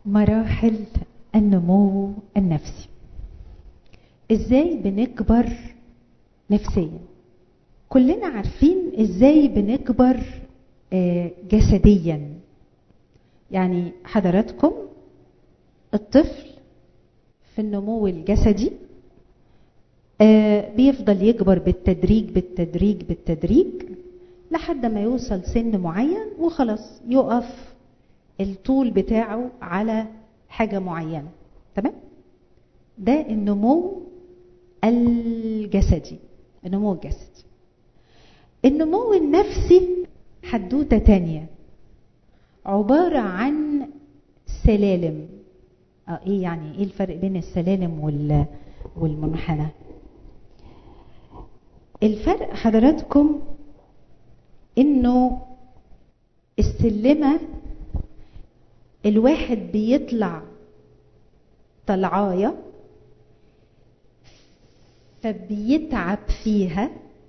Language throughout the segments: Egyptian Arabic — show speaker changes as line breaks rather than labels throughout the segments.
مراحل النمو النفسي ازاي بنكبر نفسيا كلنا عارفين ازاي بنكبر آه، جسديا يعني حضراتكم الطفل في النمو الجسدي آه، بيفضل يكبر بالتدريج بالتدريج بالتدريج لحد ما يوصل سن معين وخلاص يقف الطول بتاعه على حاجة معينة تمام ده النمو الجسدي النمو الجسدي النمو النفسي حدوتة تانية عبارة عن سلالم اه ايه يعني ايه الفرق بين السلالم وال والمنحنى الفرق حضراتكم انه السلمة الواحد بيطلع طلعاية فبيتعب فيها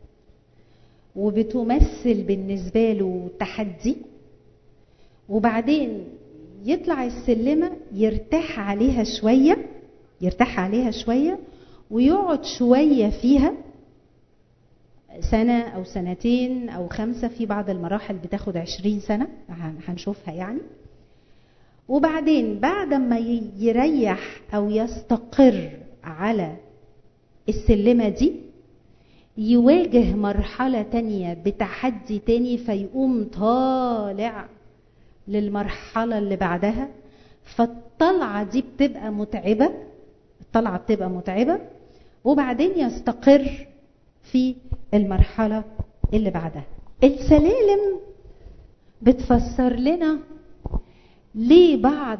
وبتمثل بالنسبة له تحدي وبعدين يطلع السلمة يرتاح عليها شوية يرتاح عليها شوية ويقعد شوية فيها سنة أو سنتين أو خمسة في بعض المراحل بتاخد عشرين سنة هنشوفها يعني وبعدين بعد ما يريح أو يستقر على السلمة دي يواجه مرحلة تانية بتحدي تاني فيقوم طالع للمرحلة اللي بعدها فالطلعة دي بتبقى متعبة الطلعة بتبقى متعبة وبعدين يستقر في المرحلة اللي بعدها السلالم بتفسر لنا ليه بعض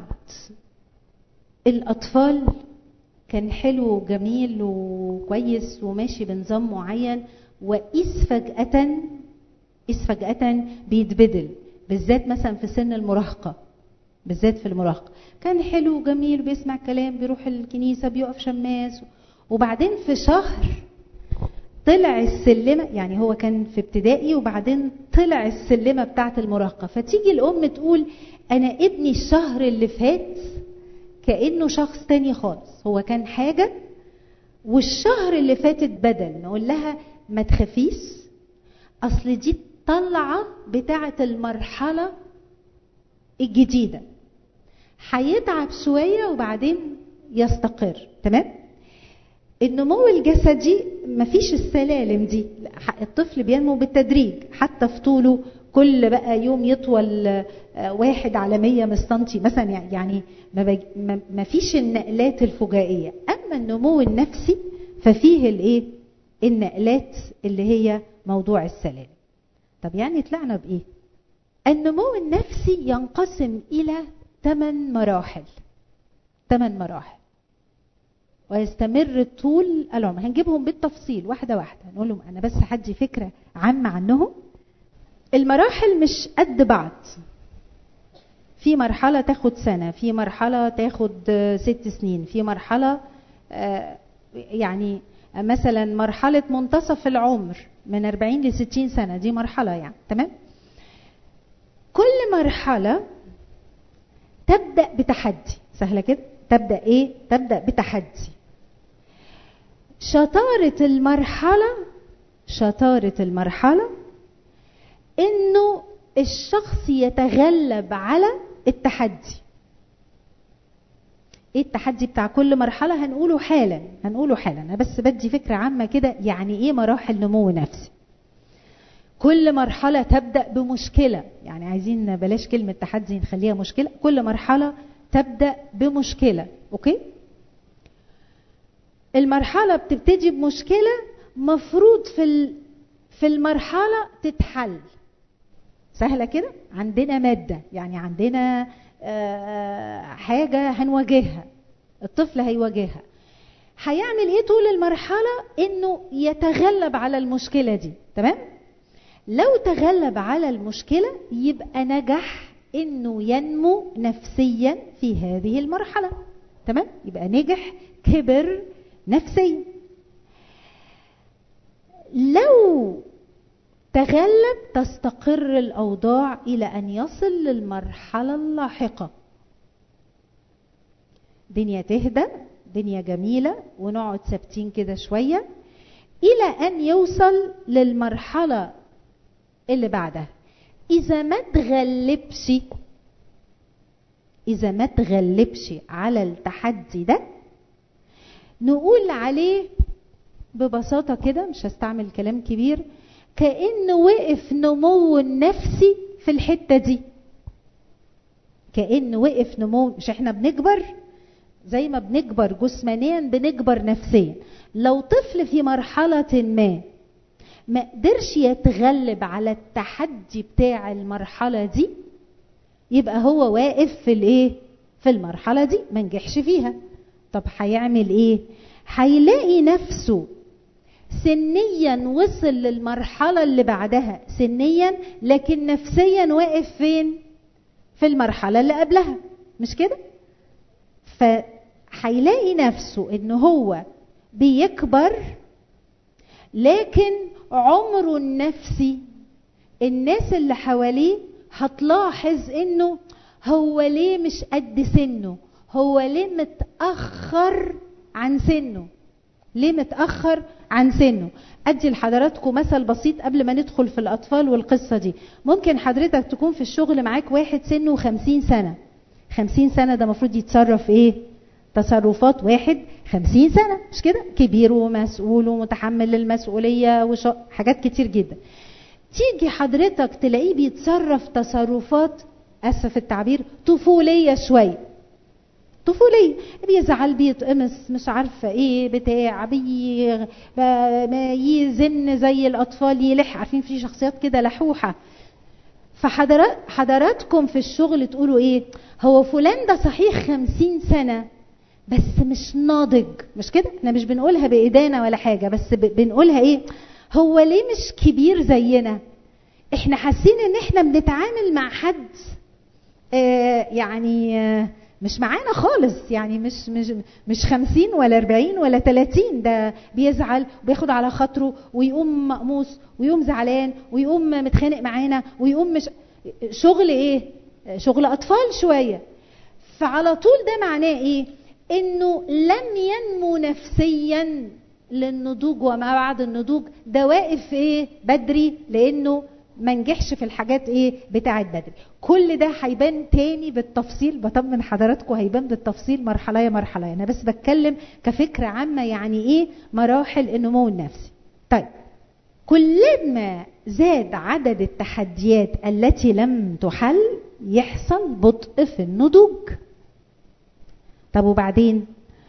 الأطفال كان حلو وجميل وكويس وماشي بنظام معين وإذ فجأة إذ فجأة بيتبدل بالذات مثلا في سن المراهقة بالذات في المراهقة كان حلو وجميل بيسمع كلام بيروح الكنيسة بيقف شماس وبعدين في شهر طلع السلمة يعني هو كان في ابتدائي وبعدين طلع السلمة بتاعة المراهقة فتيجي الأم تقول أنا ابني الشهر اللي فات كأنه شخص تاني خالص هو كان حاجة والشهر اللي فات اتبدل نقول لها ما تخافيش أصل دي الطلعة بتاعة المرحلة الجديدة هيتعب شوية وبعدين يستقر تمام النمو الجسدي مفيش السلالم دي الطفل بينمو بالتدريج حتى في طوله كل بقى يوم يطول واحد على مية من السنتي مثلا يعني ما فيش النقلات الفجائية أما النمو النفسي ففيه الايه النقلات اللي هي موضوع السلالم طب يعني طلعنا بايه النمو النفسي ينقسم الى ثمان مراحل ثمان مراحل ويستمر طول العمر هنجيبهم بالتفصيل واحدة واحدة نقول لهم أنا بس هدي فكرة عامة عنهم المراحل مش قد بعض في مرحلة تاخد سنة في مرحلة تاخد ست سنين في مرحلة يعني مثلا مرحلة منتصف العمر من 40 ل 60 سنة دي مرحلة يعني تمام كل مرحلة تبدأ بتحدي سهلة كده تبدأ ايه تبدأ بتحدي شطارة المرحلة شطارة المرحلة انه الشخص يتغلب على التحدي ايه التحدي بتاع كل مرحلة هنقوله حالا هنقوله حالا انا بس بدي فكرة عامة كده يعني ايه مراحل نمو نفسي كل مرحلة تبدأ بمشكلة يعني عايزين بلاش كلمة تحدي نخليها مشكلة كل مرحلة تبدأ بمشكلة اوكي المرحلة بتبتدي بمشكلة مفروض في في المرحلة تتحل سهلة كده عندنا مادة يعني عندنا حاجة هنواجهها الطفل هيواجهها هيعمل ايه طول المرحلة انه يتغلب على المشكلة دي تمام لو تغلب على المشكلة يبقى نجح انه ينمو نفسيا في هذه المرحلة تمام يبقى نجح كبر نفسيا لو تغلب تستقر الأوضاع إلى أن يصل للمرحلة اللاحقة الدنيا تهدى دنيا جميلة ونقعد ثابتين كده شوية إلى أن يوصل للمرحلة اللي بعدها إذا ما تغلبش إذا ما تغلبش على التحدي ده نقول عليه ببساطة كده مش هستعمل كلام كبير كأن وقف نمو النفسي في الحتة دي كأن وقف نمو مش احنا بنكبر زي ما بنكبر جسمانيا بنكبر نفسيا لو طفل في مرحلة ما ما قدرش يتغلب على التحدي بتاع المرحلة دي يبقى هو واقف في الايه في المرحلة دي ما نجحش فيها طب هيعمل ايه هيلاقي نفسه سنيا وصل للمرحلة اللي بعدها سنيا لكن نفسيا واقف فين في المرحلة اللي قبلها مش كده فهيلاقي نفسه ان هو بيكبر لكن عمره النفسي الناس اللي حواليه هتلاحظ انه هو ليه مش قد سنه هو ليه متأخر عن سنه ليه متأخر عن سنه أدي لحضراتكم مثل بسيط قبل ما ندخل في الأطفال والقصة دي ممكن حضرتك تكون في الشغل معاك واحد سنه خمسين سنة خمسين سنة ده المفروض يتصرف إيه تصرفات واحد خمسين سنة مش كده كبير ومسؤول ومتحمل المسؤولية وش... حاجات كتير جدا تيجي حضرتك تلاقيه بيتصرف تصرفات اسف التعبير طفوليه شويه طفولية بيزعل بيتقمص مش عارفة ايه بتاع بي ما يزن زي الأطفال يلح عارفين في شخصيات كده لحوحة فحضرات حضراتكم في الشغل تقولوا ايه هو فلان ده صحيح خمسين سنة بس مش ناضج مش كده احنا مش بنقولها بإيدينا ولا حاجة بس بنقولها ايه هو ليه مش كبير زينا احنا حاسين ان احنا بنتعامل مع حد آه يعني آه مش معانا خالص يعني مش مش مش 50 ولا 40 ولا 30 ده بيزعل وبياخد على خاطره ويقوم مقموص ويقوم زعلان ويقوم متخانق معانا ويقوم مش شغل ايه؟ شغل اطفال شويه فعلى طول ده معناه ايه؟ انه لم ينمو نفسيا للنضوج وما بعد النضوج ده واقف ايه بدري لانه ما نجحش في الحاجات ايه بتاعت بدري كل ده هيبان تاني بالتفصيل بطمن حضراتكم هيبان بالتفصيل مرحله مرحله انا بس بتكلم كفكره عامه يعني ايه مراحل النمو النفسي طيب كلما زاد عدد التحديات التي لم تحل يحصل بطء في النضوج طب وبعدين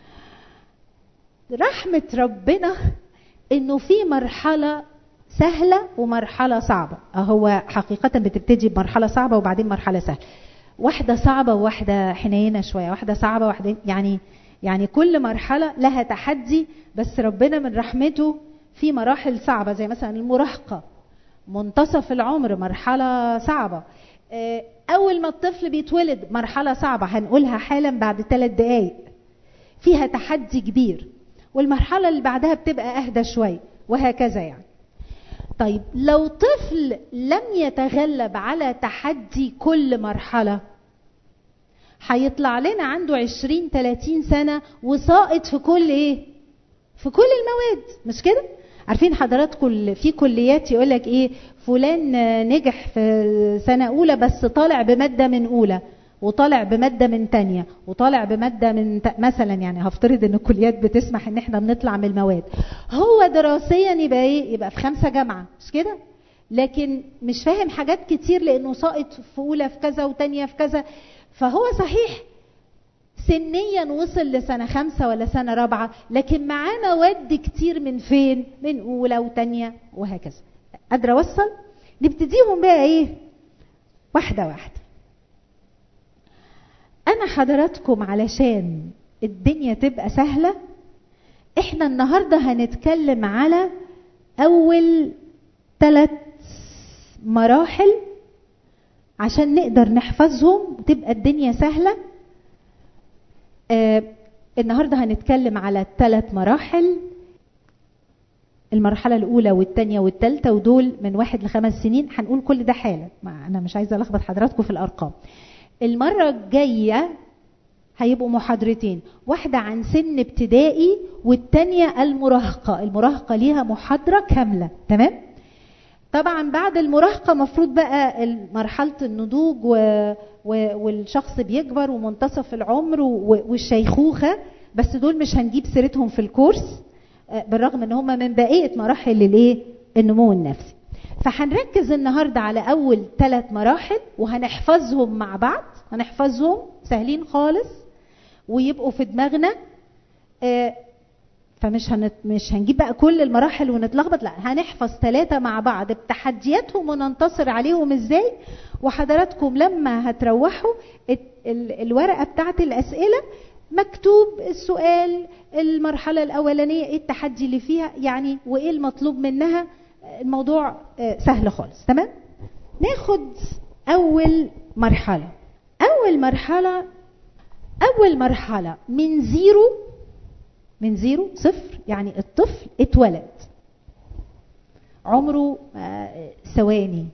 رحمه ربنا انه في مرحله سهلة ومرحلة صعبة هو حقيقة بتبتدي بمرحلة صعبة وبعدين مرحلة سهلة واحدة صعبة وواحدة حنينة شوية واحدة صعبة واحدة يعني يعني كل مرحلة لها تحدي بس ربنا من رحمته في مراحل صعبة زي مثلا المراهقة منتصف العمر مرحلة صعبة أول ما الطفل بيتولد مرحلة صعبة هنقولها حالا بعد ثلاث دقايق فيها تحدي كبير والمرحلة اللي بعدها بتبقى أهدى شوية وهكذا يعني طيب لو طفل لم يتغلب على تحدي كل مرحلة هيطلع لنا عنده عشرين تلاتين سنة وساقط في كل ايه في كل المواد مش كده عارفين حضراتكم في كليات يقول لك ايه فلان نجح في سنة أولى بس طالع بمادة من أولى وطالع بمادة من تانية وطالع بمادة من ت... مثلا يعني هفترض ان الكليات بتسمح ان احنا بنطلع من المواد هو دراسيا يبقى ايه يبقى في خمسة جامعة مش كده لكن مش فاهم حاجات كتير لانه ساقط في اولى في كذا وتانية في كذا فهو صحيح سنيا وصل لسنة خمسة ولا سنة رابعة لكن معاه مواد كتير من فين من اولى وتانية وهكذا قادرة اوصل نبتديهم بقى ايه واحدة واحدة انا حضراتكم علشان الدنيا تبقى سهلة احنا النهاردة هنتكلم على اول ثلاث مراحل عشان نقدر نحفظهم وتبقى الدنيا سهلة آه النهاردة هنتكلم على ثلاث مراحل المرحلة الأولى والثانية والثالثة ودول من واحد لخمس سنين هنقول كل ده حالا أنا مش عايزة ألخبط حضراتكم في الأرقام المرة الجاية هيبقوا محاضرتين واحدة عن سن ابتدائي والتانية المراهقة المراهقة ليها محاضرة كاملة تمام طبعا بعد المراهقة مفروض بقى مرحلة النضوج و... و... والشخص بيكبر ومنتصف العمر و... والشيخوخة بس دول مش هنجيب سيرتهم في الكورس بالرغم ان هم من بقية مراحل الايه النمو النفسي فهنركز النهارده على اول ثلاث مراحل وهنحفظهم مع بعض هنحفظهم سهلين خالص ويبقوا في دماغنا فمش هنت... مش هنجيب بقى كل المراحل ونتلخبط لا هنحفظ ثلاثة مع بعض بتحدياتهم وننتصر عليهم ازاي وحضراتكم لما هتروحوا ال... ال... الورقة بتاعت الأسئلة مكتوب السؤال المرحلة الأولانية ايه التحدي اللي فيها يعني وايه المطلوب منها الموضوع سهل خالص تمام ناخد أول مرحلة أول مرحلة أول مرحلة من زيرو من زيرو صفر يعني الطفل اتولد عمره ثواني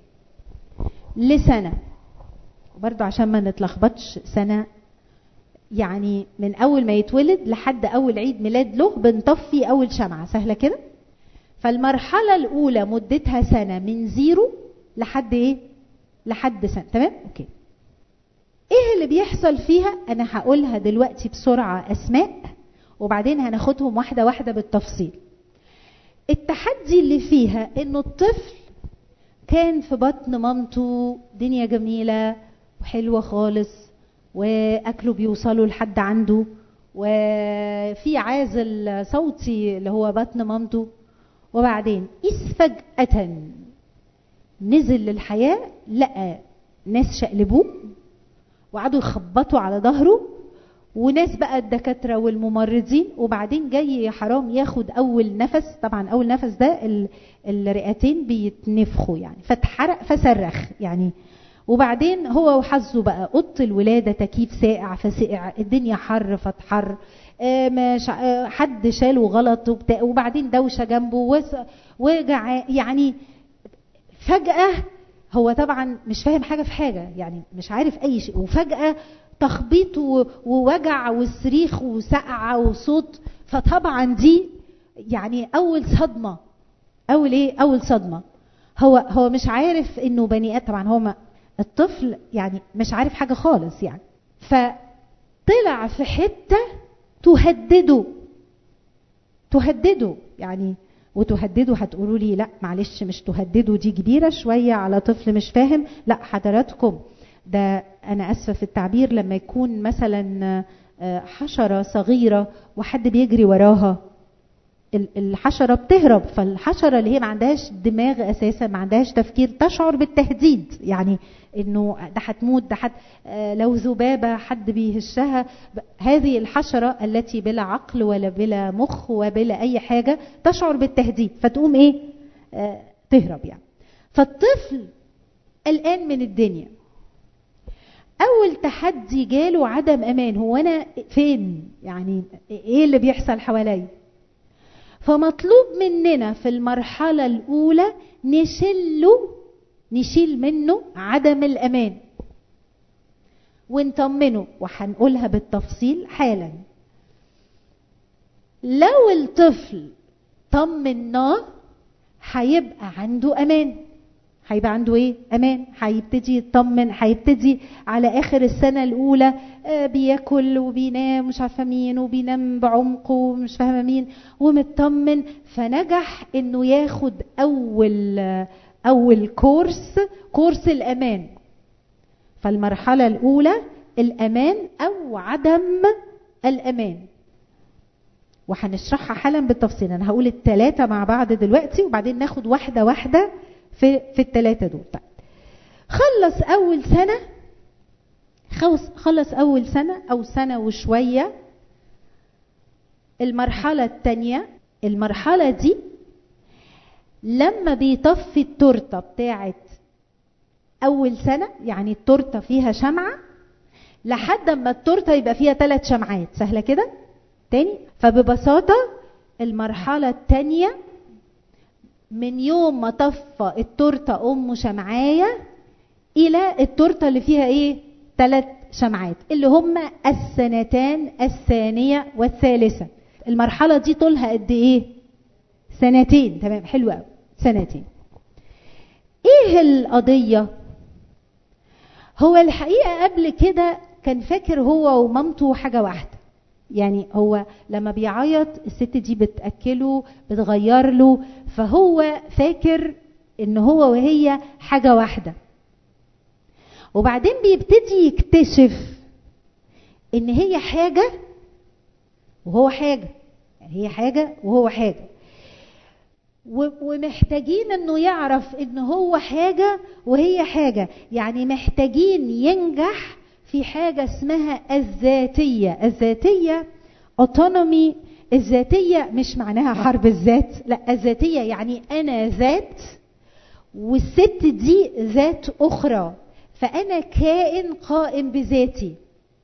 لسنة برضو عشان ما نتلخبطش سنة يعني من أول ما يتولد لحد أول عيد ميلاد له بنطفي أول شمعة سهلة كده فالمرحلة الأولى مدتها سنة من زيرو لحد إيه؟ لحد سنة تمام؟ أوكي. إيه اللي بيحصل فيها؟ أنا هقولها دلوقتي بسرعة أسماء وبعدين هناخدهم واحدة واحدة بالتفصيل. التحدي اللي فيها إنه الطفل كان في بطن مامته دنيا جميلة وحلوة خالص وأكله بيوصله لحد عنده وفي عازل صوتي اللي هو بطن مامته وبعدين إذ فجأة نزل للحياة لقى ناس شقلبوه وقعدوا يخبطوا على ظهره وناس بقى الدكاترة والممرضين وبعدين جاي يا حرام ياخد أول نفس طبعا أول نفس ده الرئتين بيتنفخوا يعني فاتحرق فصرخ يعني وبعدين هو وحظه بقى اوضه الولاده تكييف ساقع فسقع الدنيا حر فاتحر مش حد شاله غلط وبتاع وبعدين دوشه جنبه وجع يعني فجاه هو طبعا مش فاهم حاجه في حاجه يعني مش عارف اي شيء وفجاه تخبيط ووجع وصريخ وسقعه وصوت فطبعا دي يعني اول صدمه اول ايه اول صدمه هو هو مش عارف انه بني ادم طبعا هو الطفل يعني مش عارف حاجه خالص يعني فطلع في حته تهدده تهدده يعني وتهدده هتقولوا لي لا معلش مش تهدده دي كبيره شويه على طفل مش فاهم لا حضراتكم ده انا اسفه في التعبير لما يكون مثلا حشره صغيره وحد بيجري وراها الحشره بتهرب فالحشره اللي هي ما عندهاش دماغ اساسا ما عندهاش تفكير تشعر بالتهديد يعني انه ده هتموت ده حت لو ذبابه حد بيهشها هذه الحشره التي بلا عقل ولا بلا مخ وبلا اي حاجه تشعر بالتهديد فتقوم ايه آه تهرب يعني فالطفل قلقان من الدنيا اول تحدي جاله عدم امان هو انا فين يعني ايه اللي بيحصل حواليا فمطلوب مننا في المرحلة الأولى نشله نشيل منه عدم الأمان ونطمنه وهنقولها بالتفصيل حالا لو الطفل طمناه هيبقى عنده أمان هيبقى عنده ايه امان هيبتدي يطمن هيبتدي على اخر السنه الاولى آه بياكل وبينام مش عارفه مين وبينام بعمق ومش فاهمه مين ومطمن فنجح انه ياخد اول اول كورس كورس الامان فالمرحله الاولى الامان او عدم الامان وهنشرحها حالا بالتفصيل انا هقول الثلاثه مع بعض دلوقتي وبعدين ناخد واحده واحده في في الثلاثه دول طيب خلص اول سنه خلص اول سنه او سنه وشويه المرحله الثانيه المرحله دي لما بيطفي التورته بتاعت اول سنه يعني التورته فيها شمعه لحد ما التورته يبقى فيها ثلاث شمعات سهله كده تاني فببساطه المرحله الثانيه من يوم ما طفى التورته ام شمعايه الى التورته اللي فيها ايه ثلاث شمعات اللي هم السنتان الثانية والثالثة المرحلة دي طولها قد ايه سنتين تمام حلو قوي سنتين ايه القضية هو الحقيقة قبل كده كان فاكر هو ومامته حاجة واحدة يعني هو لما بيعيط الست دي بتأكله بتغير له فهو فاكر ان هو وهي حاجة واحدة وبعدين بيبتدي يكتشف ان هي حاجة وهو حاجة يعني هي حاجة وهو حاجة ومحتاجين انه يعرف ان هو حاجة وهي حاجة يعني محتاجين ينجح في حاجة اسمها الذاتية الذاتية autonomy الذاتية مش معناها حرب الذات لا الذاتية يعني أنا ذات والست دي ذات أخرى فأنا كائن قائم بذاتي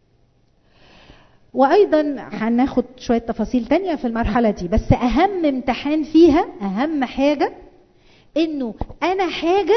وأيضا هناخد شوية تفاصيل تانية في المرحلة دي بس أهم امتحان فيها أهم حاجة إنه أنا حاجة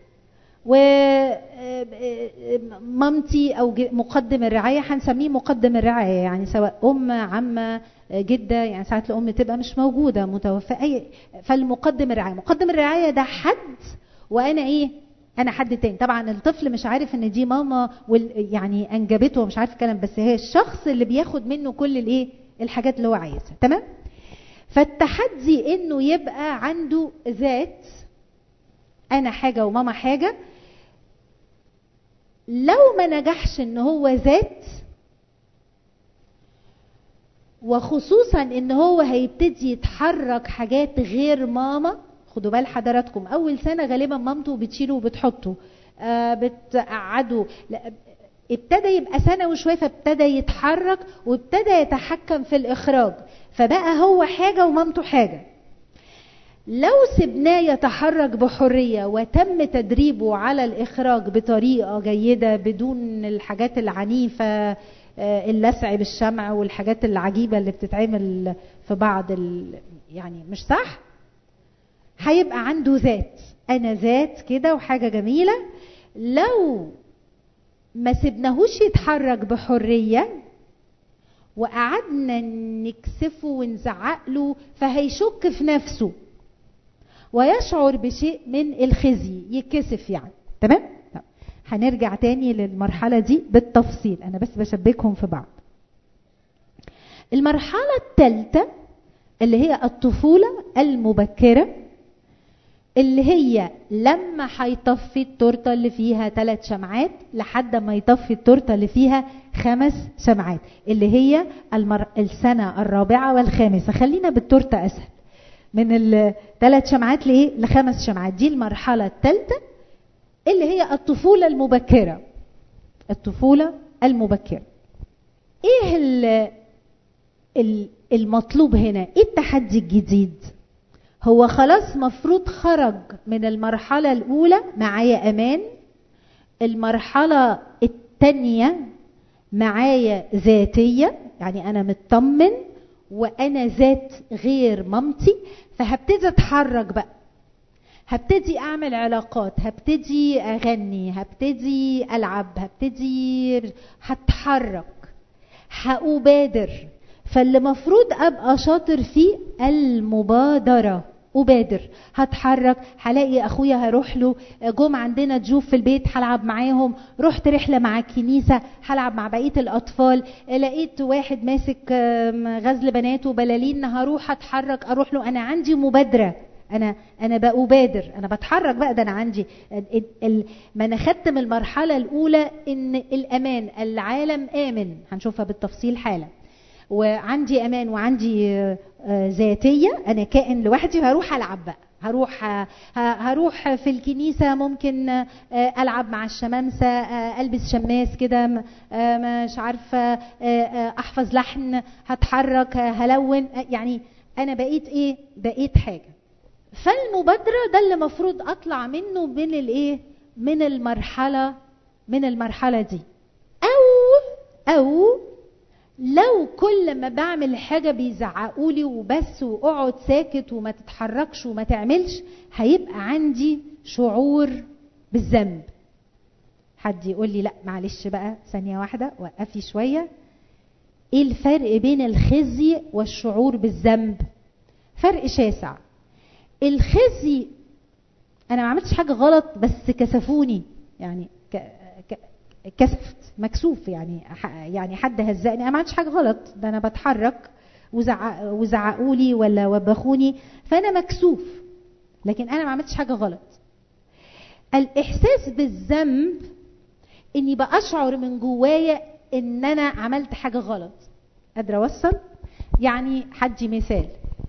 ومامتي او مقدم الرعايه هنسميه مقدم الرعايه يعني سواء ام عمه جده يعني ساعات الام تبقى مش موجوده متوفاه اي فالمقدم الرعايه مقدم الرعايه ده حد وانا ايه انا حد تاني طبعا الطفل مش عارف ان دي ماما يعني انجبته ومش عارف الكلام بس هي الشخص اللي بياخد منه كل الايه الحاجات اللي هو عايزها تمام فالتحدي انه يبقى عنده ذات انا حاجه وماما حاجه لو ما نجحش ان هو ذات وخصوصا ان هو هيبتدي يتحرك حاجات غير ماما خدوا بال حضراتكم اول سنه غالبا مامته بتشيله وبتحطه آه بتقعده ابتدى يبقى سنه وشويه فابتدى يتحرك وابتدى يتحكم في الاخراج فبقى هو حاجه ومامته حاجه لو سبناه يتحرك بحرية وتم تدريبه على الإخراج بطريقة جيدة بدون الحاجات العنيفة اللسع بالشمع والحاجات العجيبة اللي بتتعمل في بعض ال... يعني مش صح هيبقى عنده ذات أنا ذات كده وحاجة جميلة لو ما سبناهوش يتحرك بحرية وقعدنا نكسفه ونزعق له فهيشك في نفسه ويشعر بشيء من الخزي يتكسف يعني تمام هنرجع تاني للمرحله دي بالتفصيل انا بس بشبكهم في بعض المرحله الثالثه اللي هي الطفوله المبكره اللي هي لما هيطفي التورته اللي فيها ثلاث شمعات لحد ما يطفي التورته اللي فيها خمس شمعات اللي هي المر... السنه الرابعه والخامسه خلينا بالتورته اسهل من الثلاث شمعات لايه لخمس شمعات دي المرحله الثالثه اللي هي الطفوله المبكره الطفوله المبكره ايه ال المطلوب هنا ايه التحدي الجديد هو خلاص مفروض خرج من المرحله الاولى معايا امان المرحله الثانيه معايا ذاتيه يعني انا مطمن وانا ذات غير مامتي فهبتدي اتحرك بقى هبتدي اعمل علاقات هبتدي اغني هبتدي العب هبتدي هتحرك هأبادر فاللي مفروض ابقى شاطر فيه المبادره أبادر هتحرك هلاقي أخويا هروح له جم عندنا ضيوف في البيت هلعب معاهم رحت رحلة مع الكنيسة هلعب مع بقية الأطفال لقيت واحد ماسك غزل بنات وبلالين هروح أتحرك أروح له أنا عندي مبادرة انا انا بأبادر انا بتحرك بقى ده انا عندي ما انا خدت من المرحله الاولى ان الامان العالم امن هنشوفها بالتفصيل حالا وعندي امان وعندي ذاتيه انا كائن لوحدي وهروح العب بقى هروح هروح في الكنيسة ممكن ألعب مع الشمامسة ألبس شماس كده مش عارفة أحفظ لحن هتحرك هلون يعني أنا بقيت إيه بقيت حاجة فالمبادرة ده اللي مفروض أطلع منه من الإيه من المرحلة من المرحلة دي أو أو لو كل ما بعمل حاجة بيزعقوا لي وبس واقعد ساكت وما تتحركش وما تعملش هيبقى عندي شعور بالذنب حد يقول لي لا معلش بقى ثانيه واحده وقفي شويه ايه الفرق بين الخزي والشعور بالذنب فرق شاسع الخزي انا ما عملتش حاجه غلط بس كسفوني يعني ك... ك... كسفت مكسوف يعني يعني حد هزقني انا ما عملتش حاجه غلط ده انا بتحرك وزعق وزعقوا لي ولا وبخوني فانا مكسوف لكن انا ما عملتش حاجه غلط الاحساس بالذنب اني باشعر من جوايا ان انا عملت حاجه غلط قادره اوصل يعني حدي مثال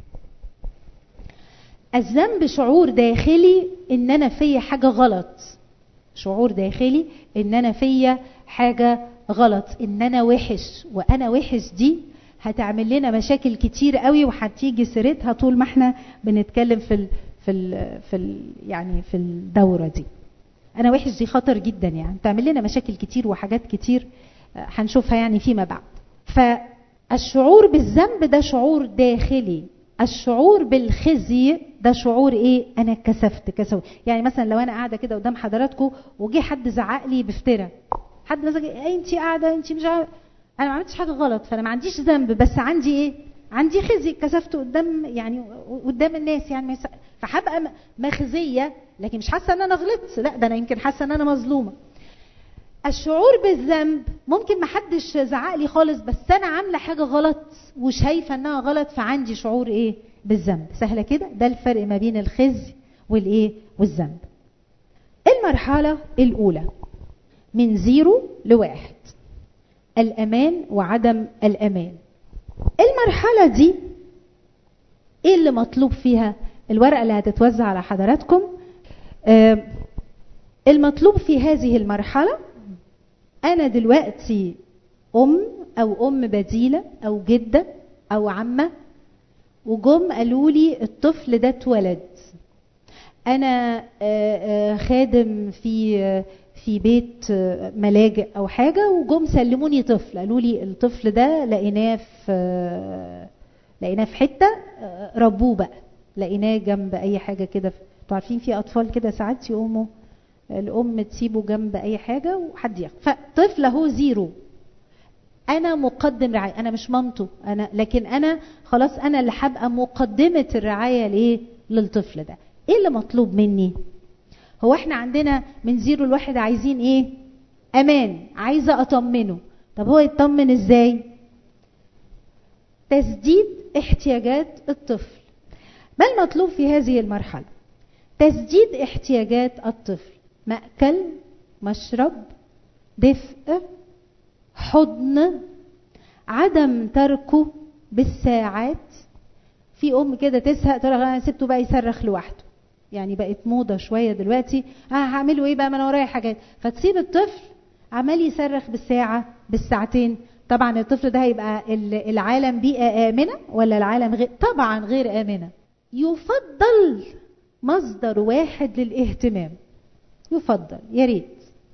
الذنب شعور داخلي ان انا فيا حاجه غلط شعور داخلي ان انا فيا حاجه غلط ان انا وحش وانا وحش دي هتعمل لنا مشاكل كتير قوي وهتيجي سيرتها طول ما احنا بنتكلم في ال في ال في ال يعني في الدوره دي انا وحش دي خطر جدا يعني تعمل لنا مشاكل كتير وحاجات كتير هنشوفها يعني فيما بعد فالشعور بالذنب ده شعور داخلي الشعور بالخزي ده شعور ايه انا اتكسفت كسف يعني مثلا لو انا قاعده كده قدام حضراتكم وجه حد زعق لي بفتره حد مثلا ايه انت قاعده انت مش عارف انا ما عملتش حاجه غلط فانا ما عنديش ذنب بس عندي ايه عندي خزي اتكسفت قدام يعني قدام الناس يعني فهبقى مخزيه لكن مش حاسه ان انا غلطت لا ده انا يمكن حاسه ان انا مظلومه الشعور بالذنب ممكن ما حدش زعق لي خالص بس انا عامله حاجه غلط وشايفه انها غلط فعندي شعور ايه بالذنب سهله كده ده الفرق ما بين الخزي والايه والذنب المرحله الاولى من زيرو لواحد الامان وعدم الامان المرحله دي ايه اللي مطلوب فيها الورقه اللي هتتوزع على حضراتكم آه المطلوب في هذه المرحله انا دلوقتي ام او ام بديله او جده او عمه وجم قالوا لي الطفل ده اتولد انا خادم في في بيت ملاجئ او حاجه وجم سلموني طفل قالوا لي الطفل ده لقيناه في لقيناه في حته ربوه بقى لقيناه جنب اي حاجه كده انتوا عارفين في اطفال كده ساعات يقوموا الام تسيبه جنب اي حاجه وحد ياخد فطفل اهو زيرو انا مقدم رعايه انا مش مامته انا لكن انا خلاص انا اللي هبقى مقدمه الرعايه لايه للطفل ده ايه اللي مطلوب مني هو احنا عندنا من زيرو لواحد عايزين ايه امان عايزه اطمنه طب هو يطمن ازاي تسديد احتياجات الطفل ما المطلوب في هذه المرحله تسديد احتياجات الطفل مأكل مشرب دفء حضن عدم تركه بالساعات في ام كده تزهق تقول انا سبته بقى يصرخ لوحده يعني بقت موضه شويه دلوقتي اه هعمله ايه بقى ما انا ورايا حاجات فتسيب الطفل عمال يصرخ بالساعه بالساعتين طبعا الطفل ده هيبقى العالم بيئه امنه ولا العالم غير طبعا غير امنه يفضل مصدر واحد للاهتمام يفضل يا ريت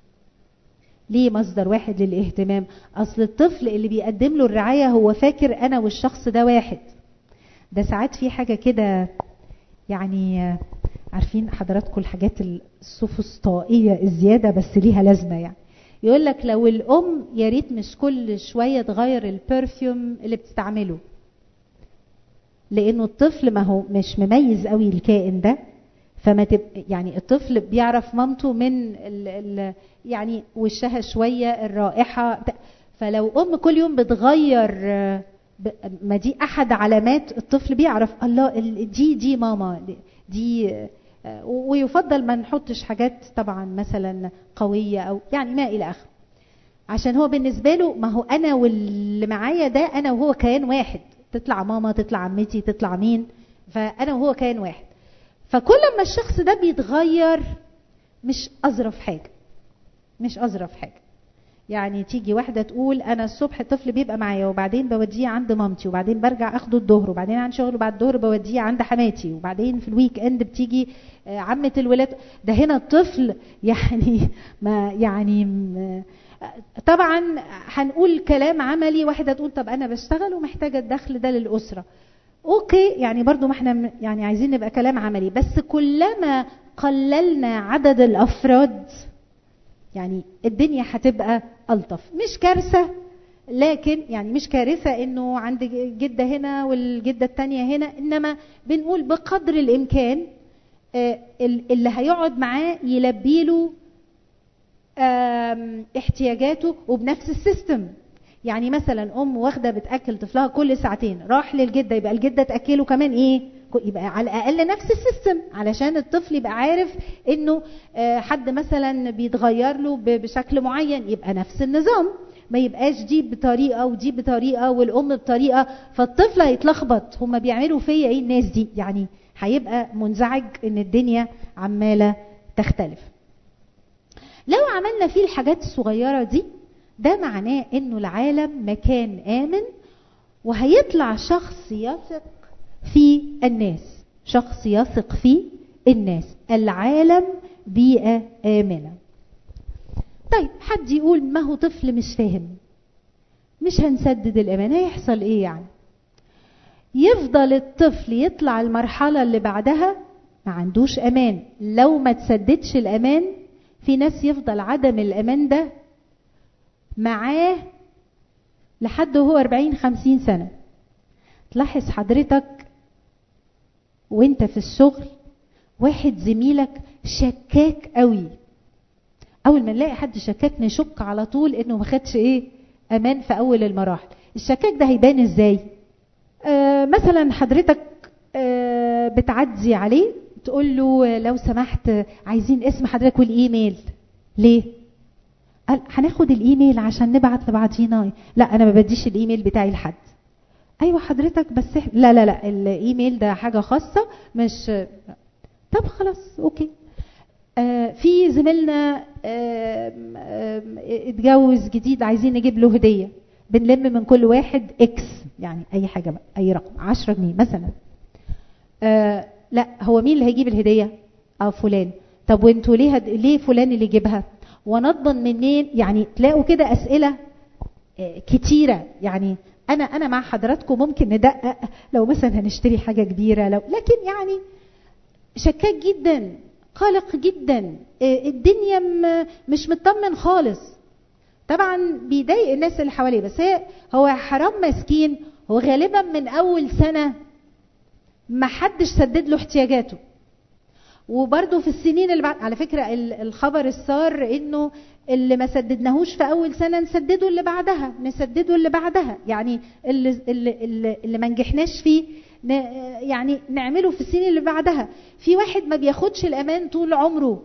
ليه مصدر واحد للاهتمام اصل الطفل اللي بيقدم له الرعايه هو فاكر انا والشخص ده واحد ده ساعات في حاجه كده يعني عارفين حضراتكم الحاجات السوفسطائيه الزياده بس ليها لازمه يعني يقول لك لو الام يا ريت مش كل شويه تغير البرفيوم اللي بتستعمله لانه الطفل ما هو مش مميز قوي الكائن ده فما تب... يعني الطفل بيعرف مامته من ال... ال... يعني وشها شويه الرائحه فلو ام كل يوم بتغير ب... ما دي احد علامات الطفل بيعرف الله دي دي ماما دي ويفضل ما نحطش حاجات طبعا مثلا قويه او يعني ما الى اخره عشان هو بالنسبه له ما هو انا واللي معايا ده انا وهو كيان واحد تطلع ماما تطلع عمتي تطلع مين فانا وهو كيان واحد فكل ما الشخص ده بيتغير مش اظرف حاجه مش اظرف حاجه يعني تيجي واحده تقول انا الصبح الطفل بيبقى معايا وبعدين بوديه عند مامتي وبعدين برجع اخده الظهر وبعدين عن شغل وبعد الظهر بوديه عند حماتي وبعدين في الويك اند بتيجي عمه الولاد ده هنا الطفل يعني ما يعني طبعا هنقول كلام عملي واحده تقول طب انا بشتغل ومحتاجه الدخل ده للاسره اوكي يعني برضو ما احنا يعني عايزين نبقى كلام عملي بس كلما قللنا عدد الافراد يعني الدنيا هتبقى الطف مش كارثه لكن يعني مش كارثه انه عند جده هنا والجده الثانيه هنا انما بنقول بقدر الامكان اللي هيقعد معاه يلبي له احتياجاته وبنفس السيستم يعني مثلا ام واخده بتاكل طفلها كل ساعتين راح للجده يبقى الجده تاكله كمان ايه يبقى على الاقل نفس السيستم علشان الطفل يبقى عارف انه حد مثلا بيتغير له بشكل معين يبقى نفس النظام ما يبقاش دي بطريقه ودي بطريقه والام بطريقه فالطفل هيتلخبط هما بيعملوا فيا ايه الناس دي يعني هيبقى منزعج ان الدنيا عماله تختلف لو عملنا فيه الحاجات الصغيره دي ده معناه انه العالم مكان امن وهيطلع شخص يثق في الناس شخص يثق في الناس العالم بيئه امنه طيب حد يقول ما هو طفل مش فاهم مش هنسدد الامان هيحصل ايه يعني يفضل الطفل يطلع المرحله اللي بعدها ما عندوش امان لو ما تسددش الامان في ناس يفضل عدم الامان ده معاه لحد وهو 40 50 سنه تلاحظ حضرتك وانت في الشغل واحد زميلك شكاك قوي اول ما نلاقي حد شكاك نشك على طول انه ما خدش ايه امان في اول المراحل الشكاك ده هيبان ازاي آه مثلا حضرتك آه بتعدي عليه تقول له لو سمحت عايزين اسم حضرتك والايميل ليه قال هناخد الايميل عشان نبعت لبعضينا لا انا ما بديش الايميل بتاعي لحد ايوه حضرتك بس لا لا لا الايميل ده حاجه خاصه مش طب خلاص اوكي آه في زميلنا آه آه اتجوز جديد عايزين نجيب له هديه بنلم من كل واحد اكس يعني اي حاجه بقى اي رقم 10 جنيه مثلا لا هو مين اللي هيجيب الهديه اه فلان طب وانتوا ليه هد... ليه فلان اللي يجيبها ونضمن منين يعني تلاقوا كده اسئله كتيره يعني انا انا مع حضراتكم ممكن ندقق لو مثلا هنشتري حاجه كبيره لو لكن يعني شكاك جدا قلق جدا الدنيا مش مطمن خالص طبعا بيضايق الناس اللي حواليه بس هي هو حرام مسكين هو غالبا من اول سنه ما حدش سدد له احتياجاته وبرده في السنين اللي بعد على فكره الخبر السار انه اللي ما سددناهوش في اول سنه نسدده اللي بعدها نسدده اللي بعدها يعني اللي اللي اللي, اللي ما نجحناش فيه يعني نعمله في السنين اللي بعدها في واحد ما بياخدش الامان طول عمره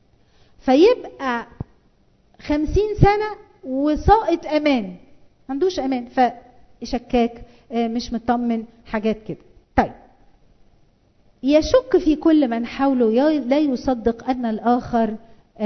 فيبقى خمسين سنة وساقط أمان ما عندوش أمان فشكاك مش مطمن حاجات كده طيب يشك في كل من حوله لا يصدق أن الآخر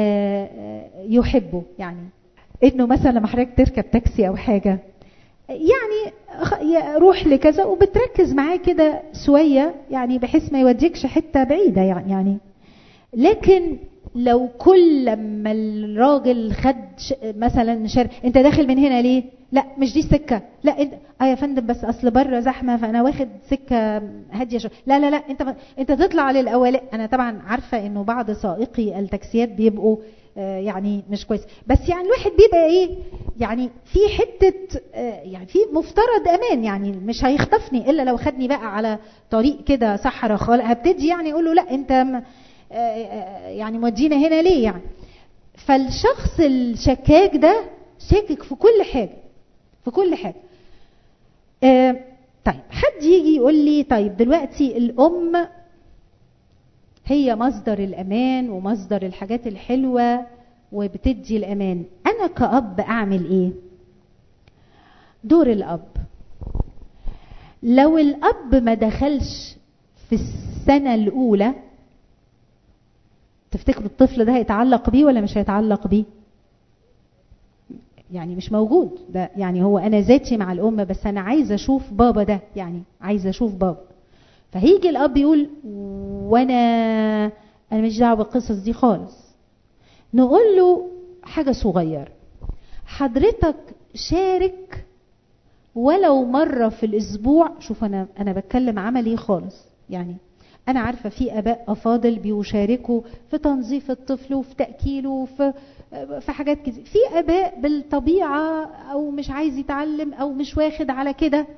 يحبه يعني انه مثلا لما حضرتك تركب تاكسي او حاجه يعني روح لكذا وبتركز معاه كده شويه يعني بحيث ما يوديكش حته بعيده يعني يعني لكن لو كل لما الراجل خد مثلا شر انت داخل من هنا ليه لا مش دي السكه لا انت اه يا فندم بس اصل بره زحمه فانا واخد سكه هاديه شويه لا لا لا انت انت تطلع للاولاني انا طبعا عارفه انه بعض سائقي التاكسيات بيبقوا آه يعني مش كويس بس يعني الواحد بيبقى ايه يعني في حته آه يعني في مفترض امان يعني مش هيخطفني الا لو خدني بقى على طريق كده صحراء خالص هبتدي يعني اقول له لا انت يعني مودينا هنا ليه يعني فالشخص الشكاك ده شاكك في كل حاجه في كل حاجه آه طيب حد يجي يقول لي طيب دلوقتي الام هي مصدر الامان ومصدر الحاجات الحلوه وبتدي الامان انا كاب اعمل ايه دور الاب لو الاب ما دخلش في السنه الاولى تفتكروا الطفل ده هيتعلق بيه ولا مش هيتعلق بيه يعني مش موجود ده يعني هو انا ذاتي مع الام بس انا عايزه اشوف بابا ده يعني عايزه اشوف بابا فهيجي الاب يقول وانا انا مش دعوه بالقصص دي خالص نقول له حاجه صغيره حضرتك شارك ولو مره في الاسبوع شوف انا انا بتكلم عملي خالص يعني انا عارفه في اباء افاضل بيشاركوا في تنظيف الطفل وفي تاكيله وفي في حاجات كتير في اباء بالطبيعه او مش عايز يتعلم او مش واخد على كده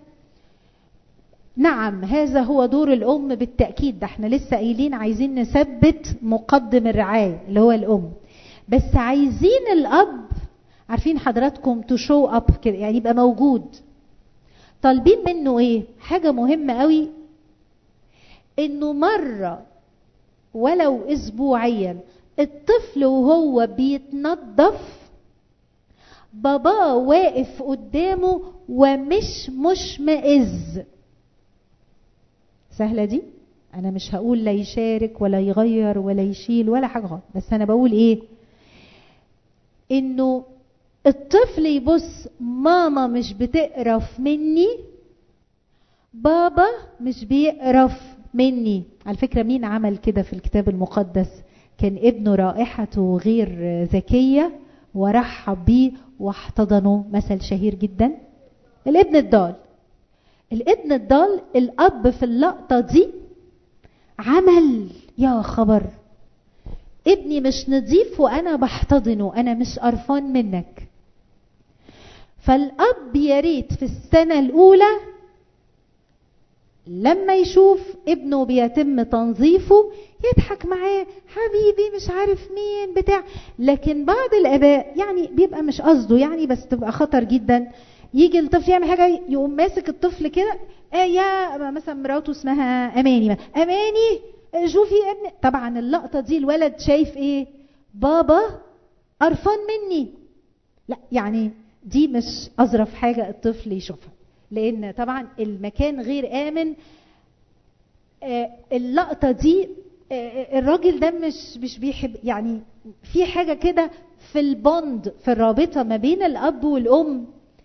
نعم هذا هو دور الام بالتاكيد ده احنا لسه قايلين عايزين نثبت مقدم الرعايه اللي هو الام بس عايزين الاب عارفين حضراتكم تو شو اب كده يعني يبقى موجود طالبين منه ايه حاجه مهمه قوي انه مره ولو اسبوعيا الطفل وهو بيتنظف باباه واقف قدامه ومش مشمئز سهله دي انا مش هقول لا يشارك ولا يغير ولا يشيل ولا حاجه غلط بس انا بقول ايه انه الطفل يبص ماما مش بتقرف مني بابا مش بيقرف مني على فكره مين عمل كده في الكتاب المقدس كان ابنه رائحته غير ذكيه ورحب بيه واحتضنه مثل شهير جدا الابن الضال الابن الضال الاب في اللقطه دي عمل يا خبر ابني مش نظيف وانا بحتضنه انا مش قرفان منك فالاب يا ريت في السنه الاولى لما يشوف ابنه بيتم تنظيفه يضحك معاه حبيبي مش عارف مين بتاع لكن بعض الاباء يعني بيبقى مش قصده يعني بس تبقى خطر جدا يجي الطفل يعمل حاجه يقوم ماسك الطفل كده آه يا مثلا مراته اسمها اماني اماني شوفي ابن طبعا اللقطه دي الولد شايف ايه بابا قرفان مني لا يعني دي مش اظرف حاجه الطفل يشوفها لان طبعا المكان غير امن آه اللقطه دي آه الراجل ده مش مش بيحب يعني في حاجه كده في البوند في الرابطه ما بين الاب والام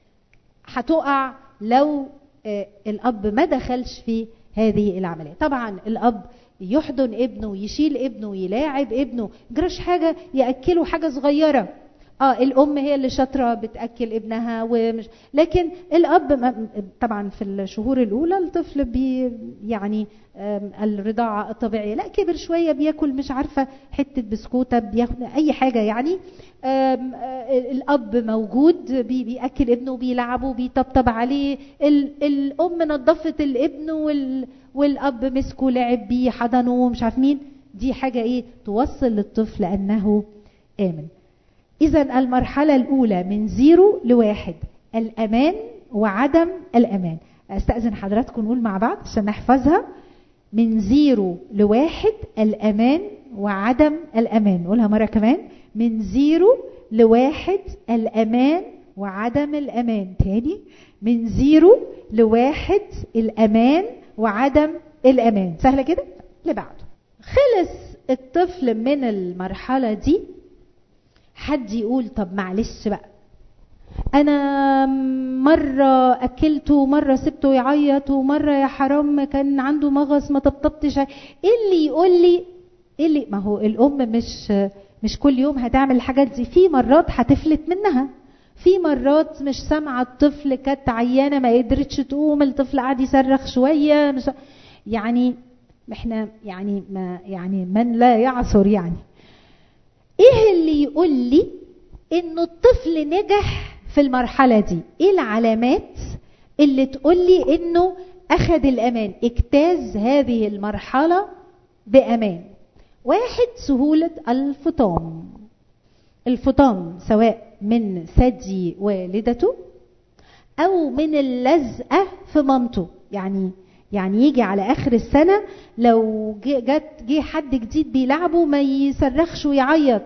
هتقع لو آه الاب ما دخلش في هذه العمليه طبعا الاب يحضن ابنه يشيل ابنه يلاعب ابنه جرش حاجه ياكله حاجه صغيره اه الام هي اللي شاطره بتاكل ابنها ومش لكن الاب طبعا في الشهور الاولى الطفل بي يعني الرضاعه الطبيعيه لا كبر شويه بياكل مش عارفه حته بسكوته بياخد اي حاجه يعني الاب موجود بي بياكل ابنه بيلعبه بيطبطب عليه الام نظفت الابن وال والاب مسكه لعب بيه حضنه مش عارف مين دي حاجه ايه توصل للطفل انه امن إذا المرحلة الأولى من زيرو لواحد الأمان وعدم الأمان أستأذن حضراتكم نقول مع بعض عشان نحفظها من زيرو لواحد الأمان وعدم الأمان نقولها مرة كمان من زيرو لواحد الأمان وعدم الأمان تاني من زيرو لواحد الأمان وعدم الأمان سهلة كده اللي بعده خلص الطفل من المرحلة دي حد يقول طب معلش بقى انا مره اكلته ومره سبته يعيط ومره يا حرام كان عنده مغص ما طبطبتش ايه اللي يقول لي ايه اللي ما هو الام مش مش كل يوم هتعمل الحاجات دي في مرات هتفلت منها في مرات مش سامعه الطفل كانت عيانه ما قدرتش تقوم الطفل قعد يصرخ شويه مش يعني احنا يعني ما يعني من لا يعثر يعني ايه اللي يقول لي انه الطفل نجح في المرحله دي ايه العلامات اللي تقول لي انه اخذ الامان اجتاز هذه المرحله بامان واحد سهوله الفطام الفطام سواء من ثدي والدته او من اللزقه في مامته يعني يعني يجي على اخر السنه لو جت جه حد جديد بيلعبه ما يصرخش ويعيط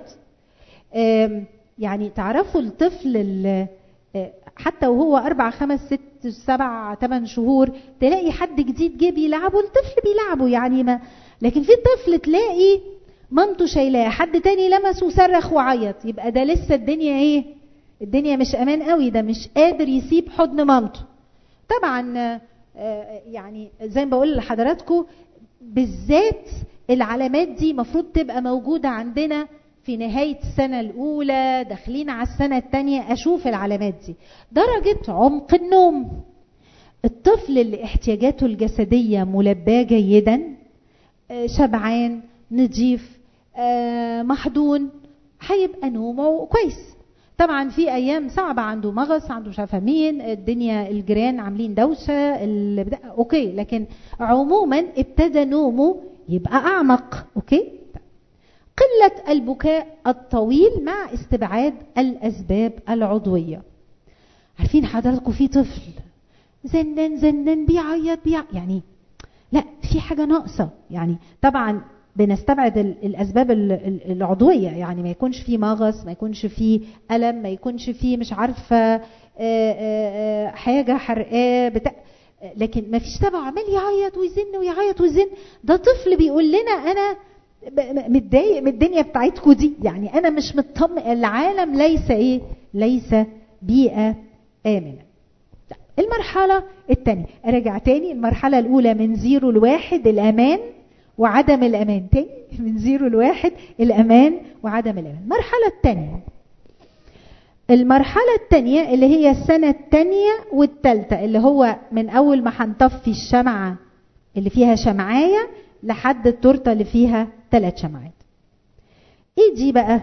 يعني تعرفوا الطفل حتى وهو أربع خمس ست سبع ثمان شهور تلاقي حد جديد جه بيلعبه الطفل بيلعبه يعني ما لكن في طفل تلاقي مامته شايلاه حد تاني لمسه وصرخ وعيط يبقى ده لسه الدنيا ايه الدنيا مش امان قوي ده مش قادر يسيب حضن مامته طبعا يعني زي ما بقول لحضراتكم بالذات العلامات دي المفروض تبقى موجودة عندنا في نهاية السنة الأولى داخلين على السنة الثانية أشوف العلامات دي درجة عمق النوم الطفل اللي احتياجاته الجسدية ملباة جيدا آه، شبعان نضيف آه، محضون هيبقى نومه كويس طبعا في ايام صعبه عنده مغص عنده مش عارفه مين الدنيا الجيران عاملين دوشه اللي بدا اوكي لكن عموما ابتدى نومه يبقى اعمق اوكي قله البكاء الطويل مع استبعاد الاسباب العضويه عارفين حضراتكم في طفل زنان زنان بيعيط بيع يعني لا في حاجه ناقصه يعني طبعا بنستبعد ال- الاسباب ال- ال- العضويه يعني ما يكونش في مغص ما يكونش في الم ما يكونش في مش عارفه آه، آه، آه، حاجه حرقاه بتاع لكن ما فيش سبب عمال يعيط ويزن ويعيط ويزن ده طفل بيقول لنا انا ب- م- متضايق من الدنيا بتاعتكم دي يعني انا مش مطمئن العالم ليس ايه ليس بيئه امنه لا. المرحله الثانيه ارجع تاني المرحله الاولى من زيرو لواحد الامان وعدم الامان تاني من زيرو لواحد الامان وعدم الامان المرحله الثانيه المرحلة الثانية اللي هي السنة الثانية والثالثة اللي هو من أول ما هنطفي الشمعة اللي فيها شمعاية لحد التورتة اللي فيها ثلاث شمعات. إيه دي بقى؟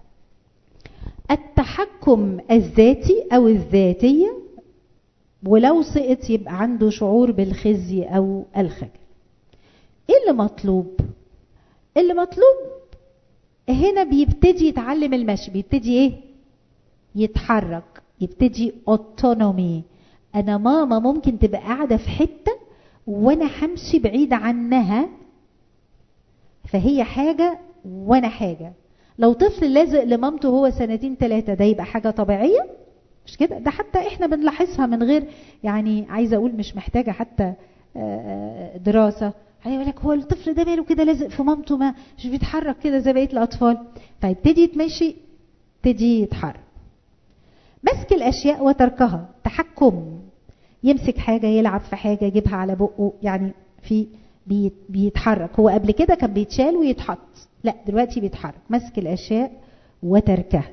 التحكم الذاتي أو الذاتية ولو سقط يبقى عنده شعور بالخزي أو الخجل. إيه اللي مطلوب؟ اللي مطلوب هنا بيبتدي يتعلم المشي بيبتدي ايه يتحرك يبتدي اوتونومي انا ماما ممكن تبقى قاعده في حته وانا همشي بعيد عنها فهي حاجه وانا حاجه لو طفل لازق لمامته وهو سنتين ثلاثه ده يبقى حاجه طبيعيه مش كده ده حتى احنا بنلاحظها من غير يعني عايزه اقول مش محتاجه حتى آه، دراسه هيقول لك هو الطفل ده ماله كده لازق في مامته ما مش بيتحرك كده زي بقيه الاطفال فيبتدي يتمشي يبتدي يتحرك مسك الاشياء وتركها تحكم يمسك حاجه يلعب في حاجه يجيبها على بقه يعني في بي- بيتحرك هو قبل كده كان بيتشال ويتحط لا دلوقتي بيتحرك مسك الاشياء وتركها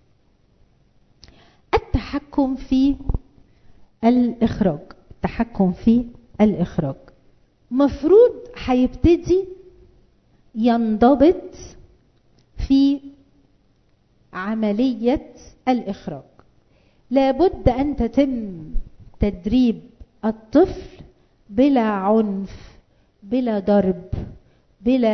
التحكم في الاخراج التحكم في الاخراج مفروض هيبتدي ينضبط في عمليه الاخراج لابد ان تتم تدريب الطفل بلا عنف بلا ضرب بلا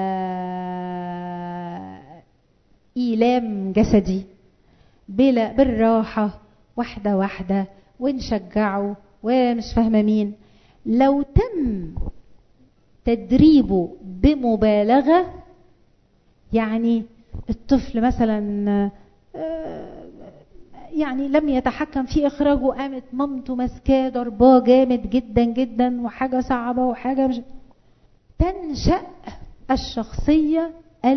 ايلام جسدي بلا بالراحه واحده واحده ونشجعه ومش فاهمه مين لو تم تدريبه بمبالغه يعني الطفل مثلا آه، يعني لم يتحكم في اخراجه قامت مامته ماسكاه ضرباه جامد جدا جدا وحاجه صعبه وحاجه مش تنشا الشخصيه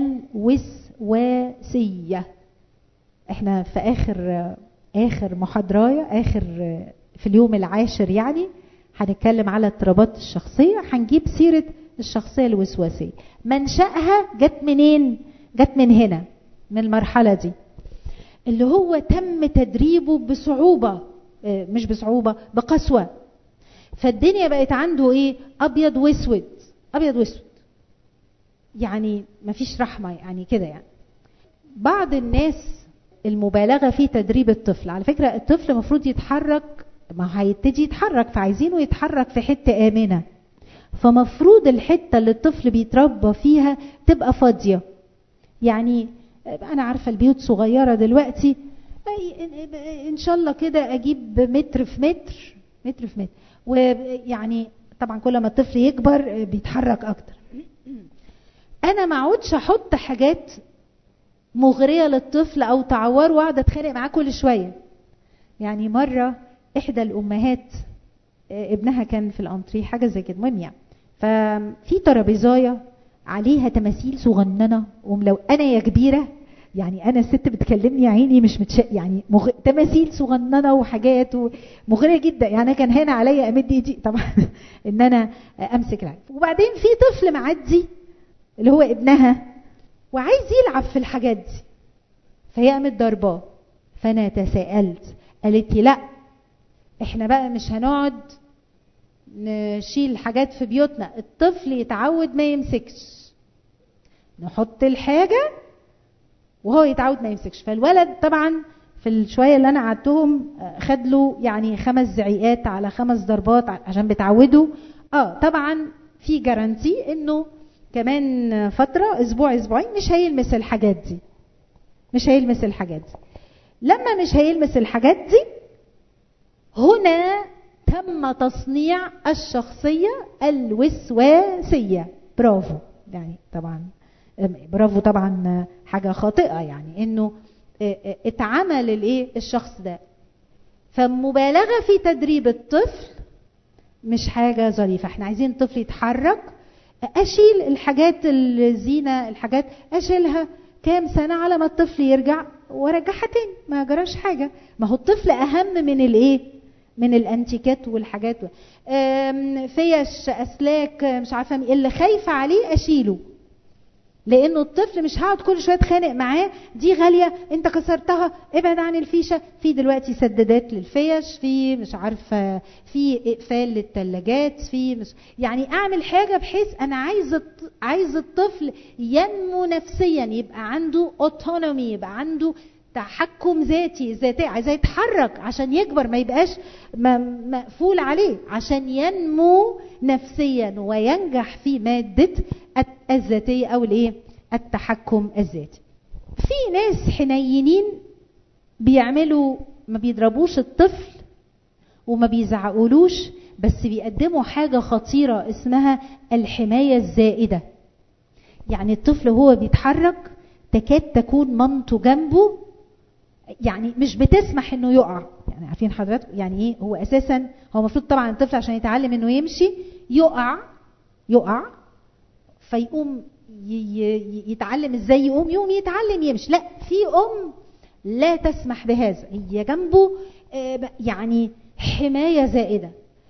الوسواسيه احنا في اخر اخر محاضرايه اخر في اليوم العاشر يعني هنتكلم على اضطرابات الشخصيه هنجيب سيره الشخصيه الوسواسيه منشاها جت منين جت من هنا من المرحله دي اللي هو تم تدريبه بصعوبه آه، مش بصعوبه بقسوه فالدنيا بقت عنده ايه ابيض واسود ابيض واسود يعني مفيش رحمه يعني كده يعني بعض الناس المبالغه في تدريب الطفل على فكره الطفل المفروض يتحرك ما هيبتدي يتحرك فعايزينه يتحرك في حته امنه فمفروض الحته اللي الطفل بيتربى فيها تبقى فاضيه يعني انا عارفه البيوت صغيره دلوقتي أي- ان شاء الله كده اجيب متر في متر متر في متر ويعني طبعا كل ما الطفل يكبر بيتحرك اكتر انا ما اقعدش احط حاجات مغريه للطفل او تعوره واقعد اتخانق معاه كل شويه يعني مره احدى الامهات آه، ابنها كان في الانتريه حاجه زي كده المهم يعني ففي ترابيزايه عليها تماثيل صغننه وملو انا يا كبيره يعني انا الست بتكلمني يا عيني مش متش يعني مغ... تماثيل صغننه وحاجات مغريه جدا يعني أنا كان هنا عليا امد ايدي طبعا ان انا امسك العين وبعدين في طفل معدي اللي هو ابنها وعايز يلعب في الحاجات دي فهي قامت ضرباه فانا تساءلت قالت لي لا احنا بقى مش هنقعد نشيل حاجات في بيوتنا الطفل يتعود ما يمسكش نحط الحاجه وهو يتعود ما يمسكش فالولد طبعا في الشويه اللي انا قعدتهم خد له يعني خمس زعيقات على خمس ضربات عشان بتعوده اه طبعا في جارانتي انه كمان فتره اسبوع اسبوعين مش هيلمس الحاجات دي مش هيلمس الحاجات دي لما مش هيلمس الحاجات دي هنا تم تصنيع الشخصيه الوسواسيه برافو يعني طبعا برافو طبعا حاجه خاطئه يعني انه اتعمل الايه الشخص ده فمبالغه في تدريب الطفل مش حاجه ظريفه احنا عايزين الطفل يتحرك اشيل الحاجات الزينه الحاجات اشيلها كام سنه على ما الطفل يرجع وارجعها تاني ما جراش حاجه ما هو الطفل اهم من الايه من الانتيكات والحاجات فيش اسلاك مش عارفه اللي خايفه عليه اشيله لانه الطفل مش هقعد كل شويه اتخانق معاه دي غاليه انت كسرتها ابعد عن الفيشه في دلوقتي سدادات للفيش في مش عارفه في اقفال للثلاجات في مش يعني اعمل حاجه بحيث انا عايز عايز الطفل ينمو نفسيا يبقى عنده اوتونومي يبقى عنده تحكم ذاتي ذاتي عايزاه يتحرك عشان يكبر ما يبقاش مقفول عليه عشان ينمو نفسيا وينجح في ماده الذاتيه او الايه التحكم الذاتي في ناس حنينين بيعملوا ما بيضربوش الطفل وما بيزعقولوش بس بيقدموا حاجه خطيره اسمها الحمايه الزائده يعني الطفل هو بيتحرك تكاد تكون مامته جنبه يعني مش بتسمح انه يقع يعني عارفين حضراتكم يعني ايه هو اساسا هو المفروض طبعا الطفل عشان يتعلم انه يمشي يقع يقع فيقوم يتعلم ازاي يقوم يقوم يتعلم يمشي لا في ام لا تسمح بهذا هي جنبه يعني حمايه زائده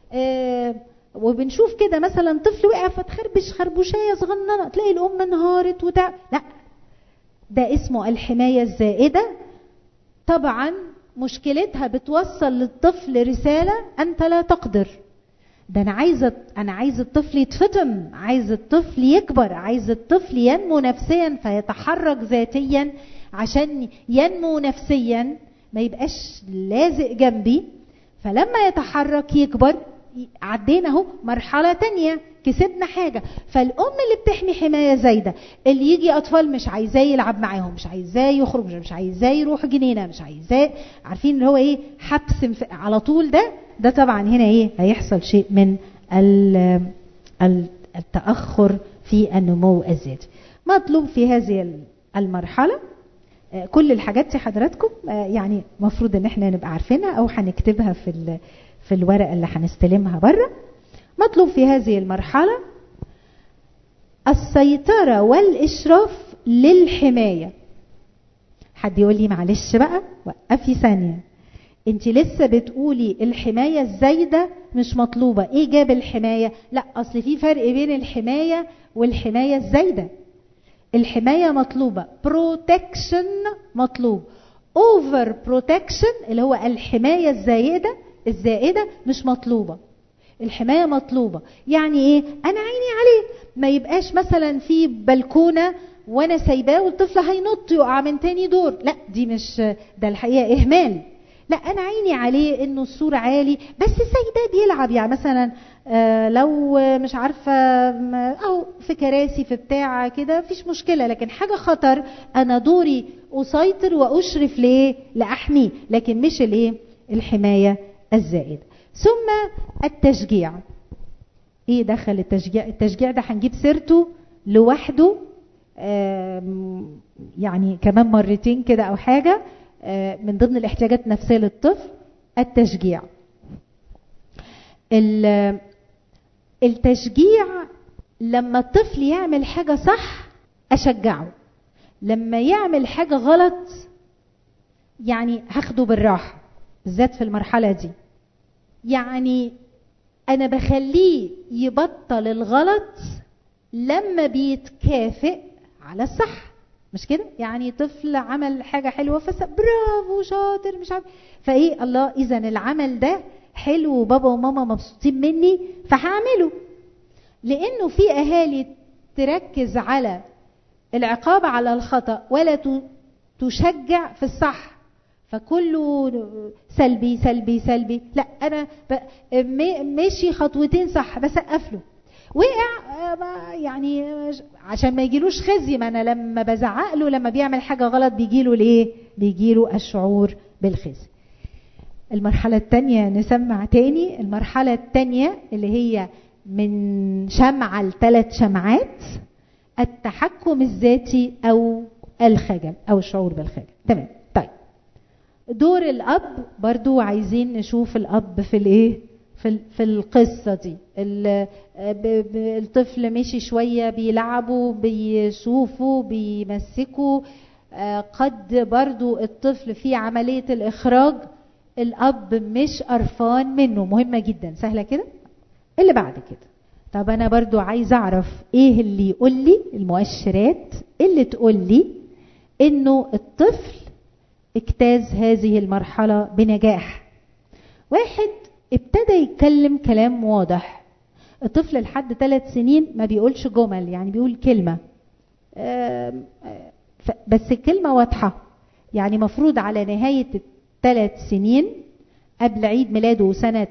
وبنشوف كده مثلا طفل وقع فتخربش خربوشايه صغننه تلاقي الام انهارت وتع لا ده اسمه الحمايه الزائده طبعا مشكلتها بتوصل للطفل رساله انت لا تقدر ده انا عايزه انا عايز الطفل يتفطم عايز الطفل يكبر عايز الطفل ينمو نفسيا فيتحرك ذاتيا عشان ينمو نفسيا ما يبقاش لازق جنبي فلما يتحرك يكبر عدينا اهو مرحله تانية كسبنا حاجه فالام اللي بتحمي حمايه زايده اللي يجي اطفال مش عايزاه يلعب معاهم مش عايزاه يخرج مش عايزاه يروح جنينه مش عايزاه عارفين اللي هو ايه حبس على طول ده ده طبعا هنا ايه هيحصل شيء من التاخر في النمو الذاتي مطلوب في هذه المرحله كل الحاجات دي حضراتكم يعني المفروض ان احنا نبقى عارفينها او هنكتبها في في الورقه اللي هنستلمها بره مطلوب في هذه المرحله السيطره والاشراف للحمايه حد يقول لي معلش بقى وقفي ثانيه انت لسه بتقولي الحمايه الزايده مش مطلوبه ايه جاب الحمايه لا اصل في فرق بين الحمايه والحمايه الزايده الحمايه مطلوبه بروتكشن مطلوب اوفر بروتكشن اللي هو الحمايه الزايده الزائده مش مطلوبه الحمايه مطلوبه يعني ايه انا عيني عليه ما يبقاش مثلا في بلكونه وانا سايباه والطفل هينط يقع من تاني دور لا دي مش ده الحقيقه اهمال لا انا عيني عليه انه السور عالي بس سايباه بيلعب يعني مثلا آه لو مش عارفه او في كراسي في بتاع كده مفيش مشكله لكن حاجه خطر انا دوري اسيطر واشرف ليه لاحميه لكن مش الايه الحمايه الزائده ثم التشجيع ايه دخل التشجيع التشجيع ده هنجيب سيرته لوحده يعني كمان مرتين كده او حاجه من ضمن الاحتياجات النفسيه للطفل التشجيع التشجيع لما الطفل يعمل حاجه صح اشجعه لما يعمل حاجه غلط يعني هاخده بالراحه بالذات في المرحله دي يعني انا بخليه يبطل الغلط لما بيتكافئ على الصح مش كده يعني طفل عمل حاجه حلوه فس برافو شاطر مش عارف فايه الله اذا العمل ده حلو وبابا وماما مبسوطين مني فهعمله لانه في اهالي تركز على العقاب على الخطا ولا تشجع في الصح فكله سلبي سلبي سلبي لا انا ماشي خطوتين صح بسقف له وقع يعني عشان ما يجيلوش خزي ما انا لما بزعق له لما بيعمل حاجه غلط بيجيله ليه بيجيله الشعور بالخزي المرحله الثانيه نسمع تاني المرحله الثانيه اللي هي من شمعه لثلاث شمعات التحكم الذاتي او الخجل او الشعور بالخجل تمام طيب دور الاب برضو عايزين نشوف الاب في الايه في في القصه دي الطفل مشي شويه بيلعبوا بيشوفوا بيمسكوا قد برضو الطفل في عمليه الاخراج الاب مش قرفان منه مهمه جدا سهله كده اللي بعد كده طب انا برضو عايز اعرف ايه اللي يقول لي المؤشرات اللي تقول لي انه الطفل اجتاز هذه المرحله بنجاح واحد ابتدى يتكلم كلام واضح الطفل لحد ثلاث سنين ما بيقولش جمل يعني بيقول كلمة بس الكلمة واضحة يعني مفروض على نهاية الثلاث سنين قبل عيد ميلاده سنة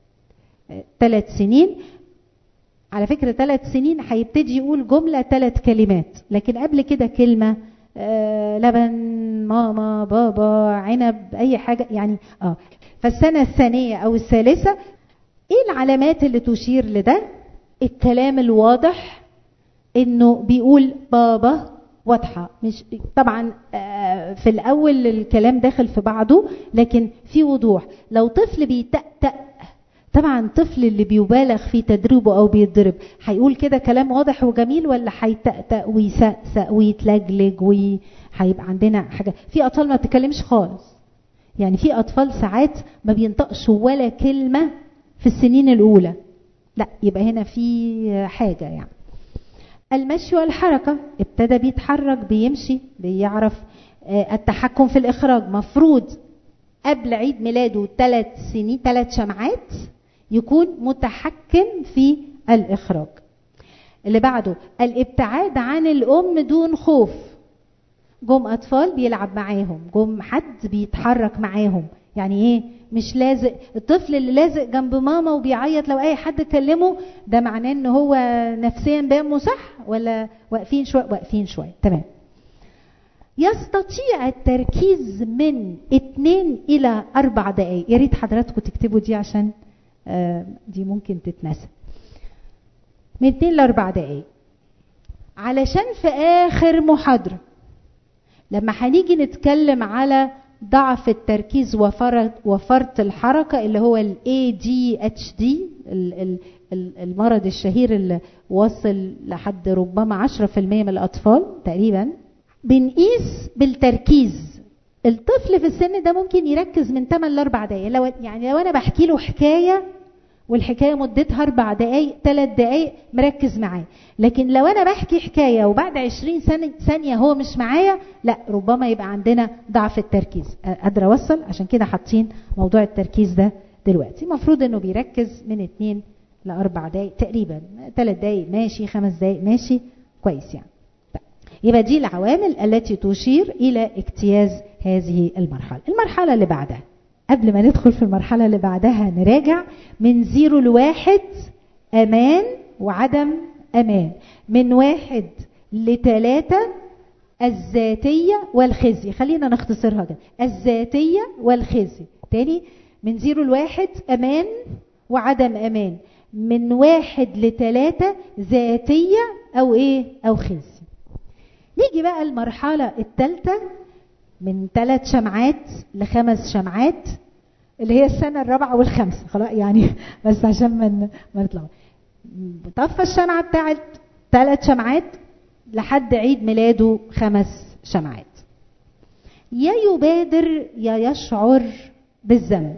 ثلاث سنين على فكرة ثلاث سنين هيبتدي يقول جملة ثلاث كلمات لكن قبل كده كلمة آه لبن ماما بابا عنب اي حاجة يعني اه فالسنة الثانية او الثالثة ايه العلامات اللي تشير لده الكلام الواضح انه بيقول بابا واضحة مش طبعا آه في الاول الكلام داخل في بعضه لكن في وضوح لو طفل بيتأتأ طبعا الطفل اللي بيبالغ في تدريبه او بيتضرب هيقول كده كلام واضح وجميل ولا هيتأتأ ويسقسق ويتلجلج وهيبقى عندنا حاجه في اطفال ما بتتكلمش خالص يعني في اطفال ساعات ما بينطقش ولا كلمه في السنين الاولى لا يبقى هنا في حاجه يعني المشي والحركه ابتدى بيتحرك بيمشي بيعرف التحكم في الاخراج مفروض قبل عيد ميلاده ثلاث سنين ثلاث شمعات يكون متحكم في الإخراج اللي بعده الابتعاد عن الأم دون خوف جم أطفال بيلعب معاهم جم حد بيتحرك معاهم يعني ايه مش لازق الطفل اللي لازق جنب ماما وبيعيط لو اي حد كلمه ده معناه ان هو نفسيا بامه صح ولا واقفين شويه واقفين شويه تمام يستطيع التركيز من اتنين الى اربع دقايق يا ريت حضراتكم تكتبوا دي عشان دي ممكن تتنسى من اتنين لاربع دقايق علشان في اخر محاضره لما هنيجي نتكلم على ضعف التركيز وفرط وفرط الحركه اللي هو ال ADHD المرض الشهير اللي وصل لحد ربما 10% من الاطفال تقريبا بنقيس بالتركيز الطفل في السن ده ممكن يركز من 8 ل 4 دقايق لو يعني لو انا بحكي له حكايه والحكايه مدتها اربع دقايق ثلاث دقايق مركز معايا لكن لو انا بحكي حكايه وبعد 20 ثانيه هو مش معايا لا ربما يبقى عندنا ضعف التركيز قادره اوصل عشان كده حاطين موضوع التركيز ده دلوقتي المفروض انه بيركز من 2 ل 4 دقايق تقريبا ثلاث دقايق ماشي خمس دقايق ماشي كويس يعني يبقى دي العوامل التي تشير الى اجتياز هذه المرحله المرحله اللي بعدها قبل ما ندخل في المرحله اللي بعدها نراجع من زيرو لواحد امان وعدم امان من واحد لثلاثه الذاتيه والخزي خلينا نختصرها كده الذاتيه والخزي تاني من زيرو لواحد امان وعدم امان من واحد لثلاثه ذاتيه او ايه او خزي نيجي بقى المرحلة الثالثة من ثلاث شمعات لخمس شمعات اللي هي السنة الرابعة والخامسة خلاص يعني بس عشان ما ما نطلع طفى الشمعة بتاعت ثلاث شمعات لحد عيد ميلاده خمس شمعات يا يبادر يا يشعر بالذنب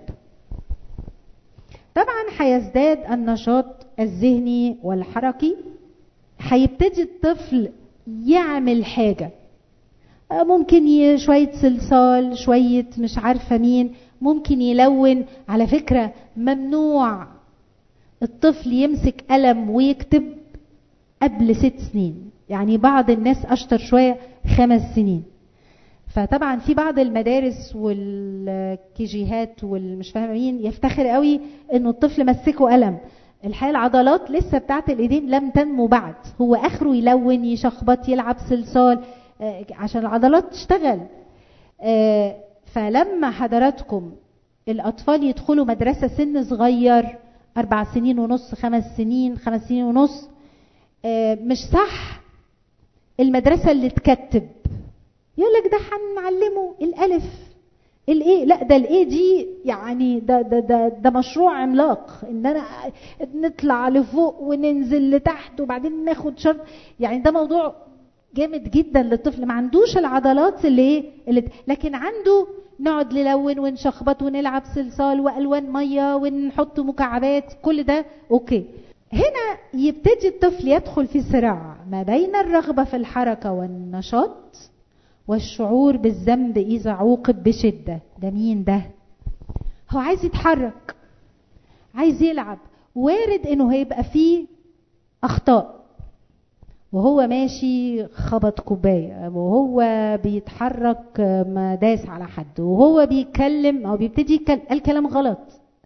طبعا هيزداد النشاط الذهني والحركي هيبتدي الطفل يعمل حاجة ممكن شوية صلصال شوية مش عارفة مين ممكن يلون على فكرة ممنوع الطفل يمسك قلم ويكتب قبل ست سنين يعني بعض الناس اشطر شوية خمس سنين فطبعا في بعض المدارس والكيجيهات والمش فاهمه مين يفتخر قوي انه الطفل مسكه قلم الحقيقه العضلات لسه بتاعت الايدين لم تنمو بعد هو اخره يلون يشخبط يلعب صلصال آه، عشان العضلات تشتغل آه، فلما حضراتكم الاطفال يدخلوا مدرسه سن صغير اربع سنين ونص خمس سنين خمس سنين ونص آه، مش صح المدرسه اللي تكتب يقول لك ده هنعلمه الالف الايه لا ده الايه دي يعني ده ده ده ده مشروع عملاق ان انا نطلع لفوق وننزل لتحت وبعدين ناخد شرط يعني ده موضوع جامد جدا للطفل ما عندوش العضلات اللي ايه اللي لكن عنده نقعد نلون ونشخبط ونلعب صلصال والوان ميه ونحط مكعبات كل ده اوكي هنا يبتدي الطفل يدخل في صراع ما بين الرغبه في الحركه والنشاط والشعور بالذنب إذا عوقب بشدة ده مين ده هو عايز يتحرك عايز يلعب وارد انه هيبقى فيه اخطاء وهو ماشي خبط كوباية وهو بيتحرك ما داس على حد وهو بيتكلم او بيبتدي يتكلم الكلام غلط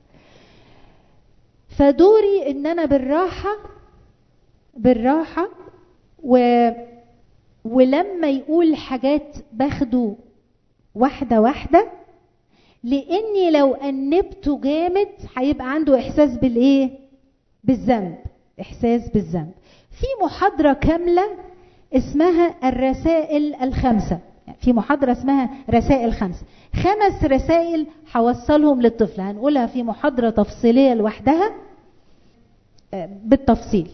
فدوري ان انا بالراحة بالراحة و ولما يقول حاجات باخده واحدة واحدة لاني لو انبته جامد هيبقى عنده احساس بالايه بالذنب احساس بالذنب في محاضرة كاملة اسمها الرسائل الخمسة في محاضرة اسمها رسائل خمسة خمس رسائل هوصلهم للطفل هنقولها في محاضرة تفصيلية لوحدها بالتفصيل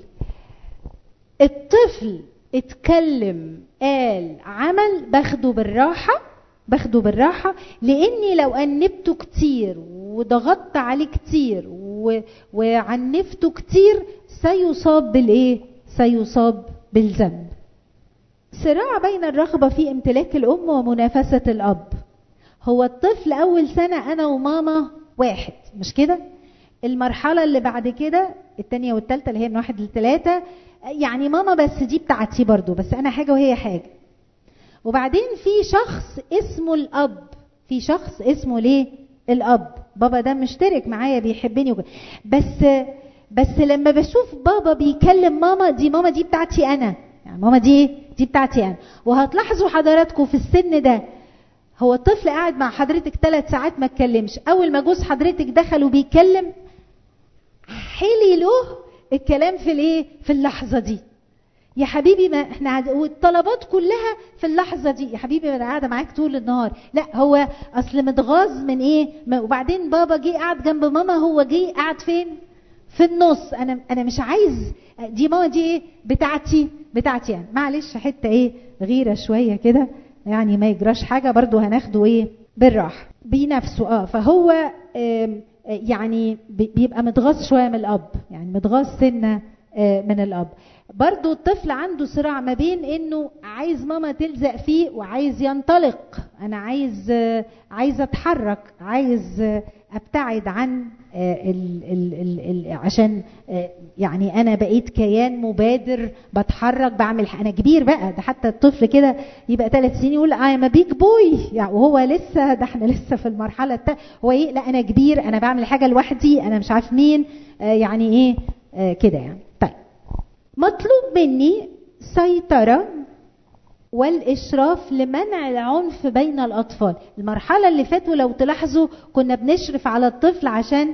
الطفل اتكلم قال عمل باخده بالراحة باخده بالراحة لاني لو انبته كتير وضغطت عليه كتير و... وعنفته كتير سيصاب بالايه سيصاب بالذنب صراع بين الرغبة في امتلاك الام ومنافسة الاب هو الطفل اول سنة انا وماما واحد مش كده المرحلة اللي بعد كده التانية والتالتة اللي هي من واحد لثلاثة يعني ماما بس دي بتاعتي برضو بس انا حاجه وهي حاجه وبعدين في شخص اسمه الاب في شخص اسمه ليه الاب بابا ده مشترك معايا بيحبني وكده بس بس لما بشوف بابا بيكلم ماما دي ماما دي بتاعتي انا يعني ماما دي دي بتاعتي انا وهتلاحظوا حضراتكم في السن ده هو الطفل قاعد مع حضرتك ثلاث ساعات ما اتكلمش اول ما جوز حضرتك دخل وبيتكلم حلي له الكلام في الايه في اللحظه دي يا حبيبي ما احنا عد... والطلبات كلها في اللحظه دي يا حبيبي انا قاعده معاك طول النهار لا هو اصل متغاظ من ايه ما وبعدين بابا جه قعد جنب ماما هو جه قعد فين في النص انا انا مش عايز دي ماما دي ايه بتاعتي بتاعتي يعني معلش حته ايه غيره شويه كده يعني ما يجراش حاجه برضو هناخده ايه بالراحه بنفسه اه فهو آه يعني بيبقى متغاظ شويه من الاب يعني متغاظ سنه من الاب برضو الطفل عنده صراع ما بين انه عايز ماما تلزق فيه وعايز ينطلق انا عايز عايز اتحرك عايز ابتعد عن ال ال ال ال عشان يعني انا بقيت كيان مبادر بتحرك بعمل انا كبير بقى ده حتى الطفل كده يبقى ثلاث سنين يقول اي ام بيج بوي يعني وهو لسه ده احنا لسه في المرحله التا هو ايه لا انا كبير انا بعمل حاجه لوحدي انا مش عارف مين يعني ايه كده يعني طيب مطلوب مني سيطره والإشراف لمنع العنف بين الأطفال المرحلة اللي فاتوا لو تلاحظوا كنا بنشرف على الطفل عشان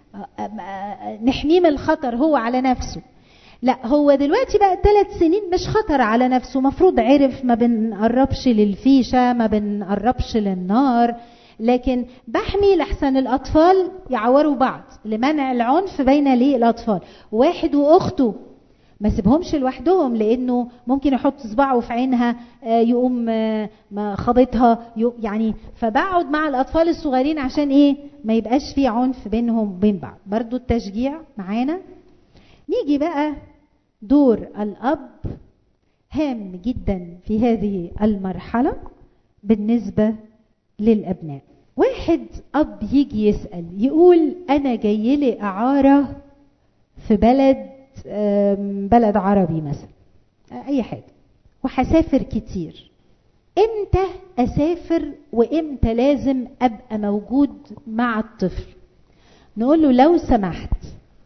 نحميه من الخطر هو على نفسه لا هو دلوقتي بقى ثلاث سنين مش خطر على نفسه مفروض عرف ما بنقربش للفيشة ما بنقربش للنار لكن بحمي لحسن الأطفال يعوروا بعض لمنع العنف بين الأطفال واحد وأخته ما سيبهمش لوحدهم لانه ممكن يحط صباعه في عينها يقوم خابطها يعني فبقعد مع الاطفال الصغيرين عشان ايه ما يبقاش في عنف بينهم وبين بعض برضو التشجيع معانا نيجي بقى دور الاب هام جدا في هذه المرحله بالنسبه للابناء واحد اب يجي يسال يقول انا جاي لي اعاره في بلد آم، بلد عربي مثلا اي حاجه وهسافر كتير امتى اسافر وامتى لازم ابقى موجود مع الطفل نقول له لو سمحت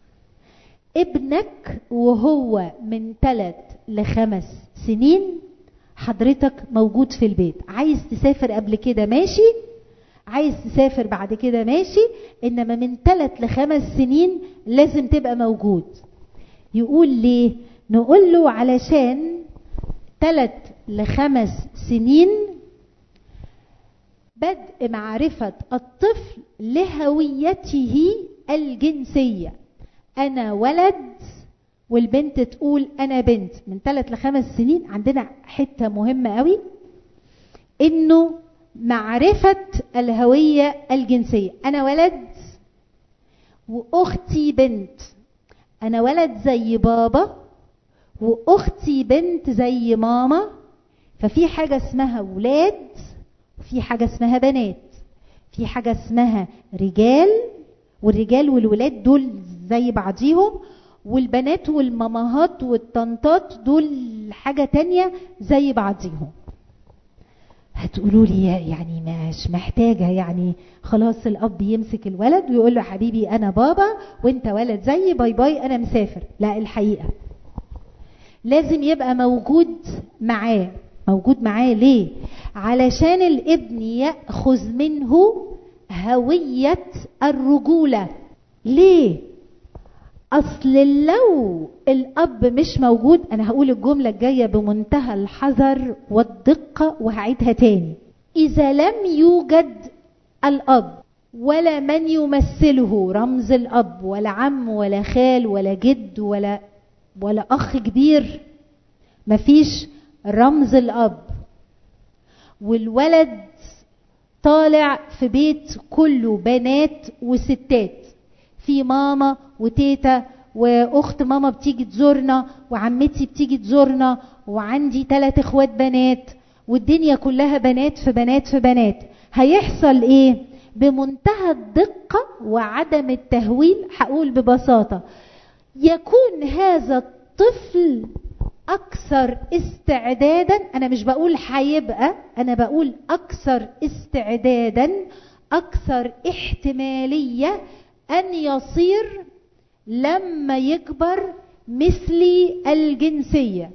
ابنك وهو من ثلاث لخمس سنين حضرتك موجود في البيت عايز تسافر قبل كده ماشي عايز تسافر بعد كده ماشي انما من ثلاث لخمس سنين لازم تبقى موجود يقول ليه نقول له علشان ثلاث لخمس سنين بدء معرفة الطفل لهويته الجنسية أنا ولد والبنت تقول أنا بنت من ثلاث لخمس سنين عندنا حتة مهمة قوي إنه معرفة الهوية الجنسية أنا ولد وأختي بنت أنا ولد زي بابا وأختي بنت زي ماما ففي حاجة اسمها ولاد وفي حاجة اسمها بنات في حاجة اسمها رجال والرجال والولاد دول زي بعضيهم والبنات والماماهات والطنطات دول حاجة تانية زي بعضيهم هتقولوا لي يعني مش محتاجة يعني خلاص الأب يمسك الولد ويقول له حبيبي أنا بابا وأنت ولد زي باي باي أنا مسافر لا الحقيقة لازم يبقى موجود معاه موجود معاه ليه علشان الابن ياخذ منه هويه الرجوله ليه اصل لو الاب مش موجود انا هقول الجمله الجايه بمنتهى الحذر والدقه وهعيدها تاني اذا لم يوجد الاب ولا من يمثله رمز الاب ولا عم ولا خال ولا جد ولا ولا اخ كبير مفيش رمز الاب والولد طالع في بيت كله بنات وستات في ماما وتيتا واخت ماما بتيجي تزورنا وعمتي بتيجي تزورنا وعندي ثلاث اخوات بنات والدنيا كلها بنات في بنات في بنات هيحصل ايه بمنتهى الدقة وعدم التهويل هقول ببساطة يكون هذا الطفل اكثر استعدادا انا مش بقول هيبقى انا بقول اكثر استعدادا اكثر احتماليه ان يصير لما يكبر مثلي الجنسيه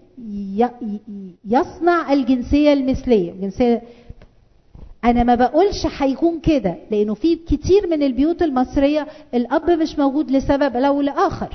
يصنع الجنسيه المثليه الجنسيه انا ما بقولش هيكون كده لانه في كتير من البيوت المصريه الاب مش موجود لسبب او لاخر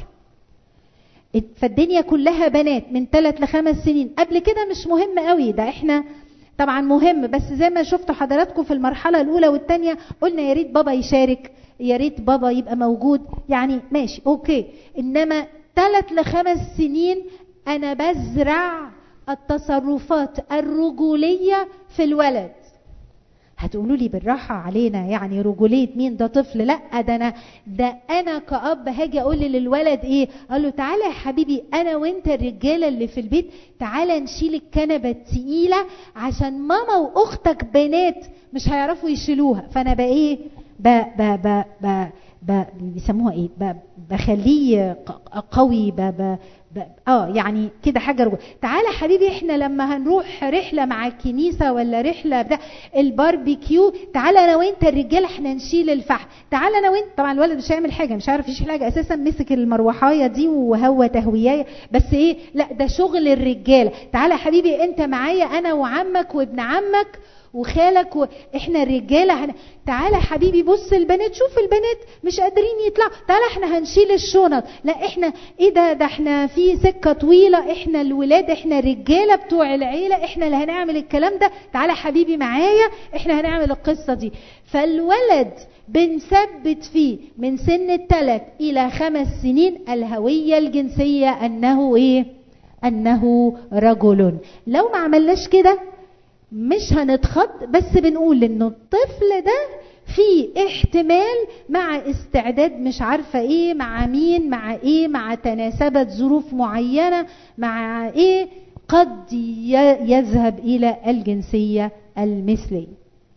فالدنيا كلها بنات من ثلاث لخمس سنين قبل كده مش مهم قوي ده احنا طبعا مهم بس زي ما شفتوا حضراتكم في المرحلة الأولى والثانية قلنا يا ريت بابا يشارك يا ريت بابا يبقى موجود يعني ماشي أوكي إنما ثلاث لخمس سنين أنا بزرع التصرفات الرجولية في الولد هتقولوا لي بالراحة علينا يعني رجولية مين ده طفل لا ده انا ده انا كأب هاجي اقول للولد ايه اقول له تعالى يا حبيبي انا وانت الرجالة اللي في البيت تعالى نشيل الكنبة التقيلة عشان ماما واختك بنات مش هيعرفوا يشيلوها فانا بقى ايه ب ب ب ب ب بيسموها ايه ب بخليه قوي ب ب اه يعني كده حاجه رجوع تعالى حبيبي احنا لما هنروح رحله مع الكنيسه ولا رحله بتاع الباربيكيو تعالى انا وانت الرجاله احنا نشيل الفحم تعالى انا وانت طبعا الولد مش هيعمل حاجه مش عارف يشيل حاجه اساسا مسك المروحايه دي وهو تهويايه بس ايه لا ده شغل الرجاله تعالى حبيبي انت معايا انا وعمك وابن عمك وخالك واحنا الرجاله هن... تعالى حبيبي بص البنات شوف البنات مش قادرين يطلعوا تعالى احنا هنشيل الشنط لا احنا ايه ده ده احنا في سكه طويله احنا الولاد احنا الرجاله بتوع العيله احنا اللي هنعمل الكلام ده تعالى حبيبي معايا احنا هنعمل القصه دي فالولد بنثبت فيه من سن الثلاث الى خمس سنين الهويه الجنسيه انه ايه انه رجل لو ما عملناش كده مش هنتخض بس بنقول انه الطفل ده في احتمال مع استعداد مش عارفة ايه مع مين مع ايه مع تناسبت ظروف معينة مع ايه قد يذهب الى الجنسية المثلية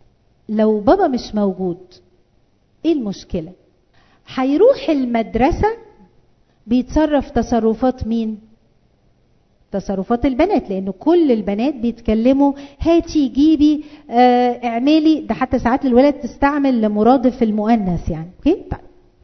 لو بابا مش موجود ايه المشكله هيروح المدرسه بيتصرف تصرفات مين تصرفات البنات لان كل البنات بيتكلموا هاتي جيبي اه اعملي ده حتى ساعات الولاد تستعمل مرادف المؤنث يعني اوكي طيب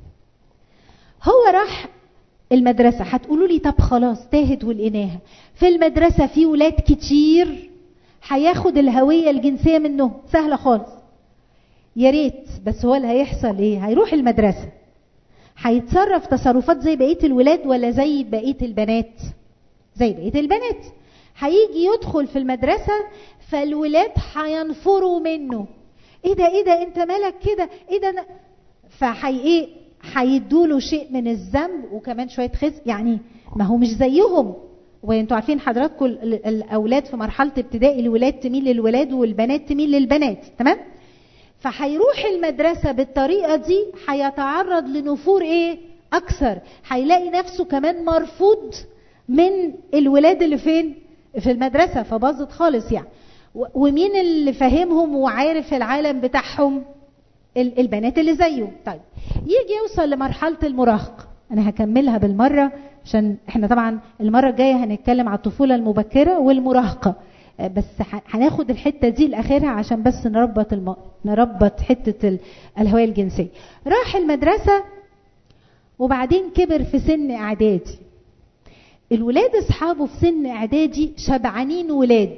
هو راح المدرسه هتقولوا لي طب خلاص تاهت ولقيناها في المدرسه في ولاد كتير هياخد الهويه الجنسيه منهم سهله خالص يا ريت بس هو اللي هيحصل ايه هيروح المدرسه هيتصرف تصرفات زي بقيه الولاد ولا زي بقيه البنات زي بقيه البنات هيجي يدخل في المدرسه فالولاد هينفروا منه ايه ده ايه ده انت مالك كده ايه ده فحي ايه هيدوا له شيء من الذنب وكمان شويه خزي يعني ما هو مش زيهم وانتوا عارفين حضراتكم الاولاد في مرحله ابتدائي الولاد تميل للولاد والبنات تميل للبنات تمام فهيروح المدرسة بالطريقة دي هيتعرض لنفور ايه اكثر هيلاقي نفسه كمان مرفوض من الولاد اللي فين في المدرسة فباظت خالص يعني ومين اللي فاهمهم وعارف العالم بتاعهم البنات اللي زيه طيب يجي يوصل لمرحلة المراهقة انا هكملها بالمرة عشان احنا طبعا المرة الجاية هنتكلم على الطفولة المبكرة والمراهقة بس هناخد الحته دي لاخرها عشان بس نربط الم... نربط حته ال... الهويه الجنسيه راح المدرسه وبعدين كبر في سن اعدادي الولاد اصحابه في سن اعدادي شبعانين ولاد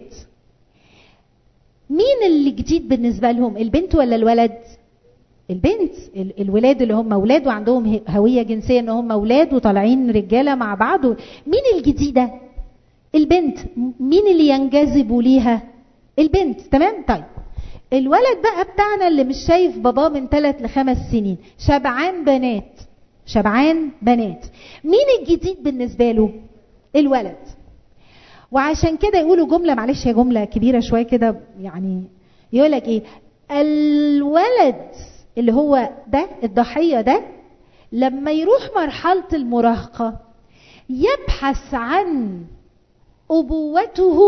مين اللي جديد بالنسبه لهم البنت ولا الولد البنت الولاد اللي هم اولاد وعندهم هويه جنسيه ان هم اولاد وطالعين رجاله مع بعض مين الجديده البنت مين اللي ينجذب ليها البنت تمام طيب الولد بقى بتاعنا اللي مش شايف باباه من ثلاث لخمس سنين شبعان بنات شبعان بنات مين الجديد بالنسبه له الولد وعشان كده يقولوا جمله معلش هي جمله كبيره شويه كده يعني يقول لك ايه الولد اللي هو ده الضحيه ده لما يروح مرحله المراهقه يبحث عن أبوته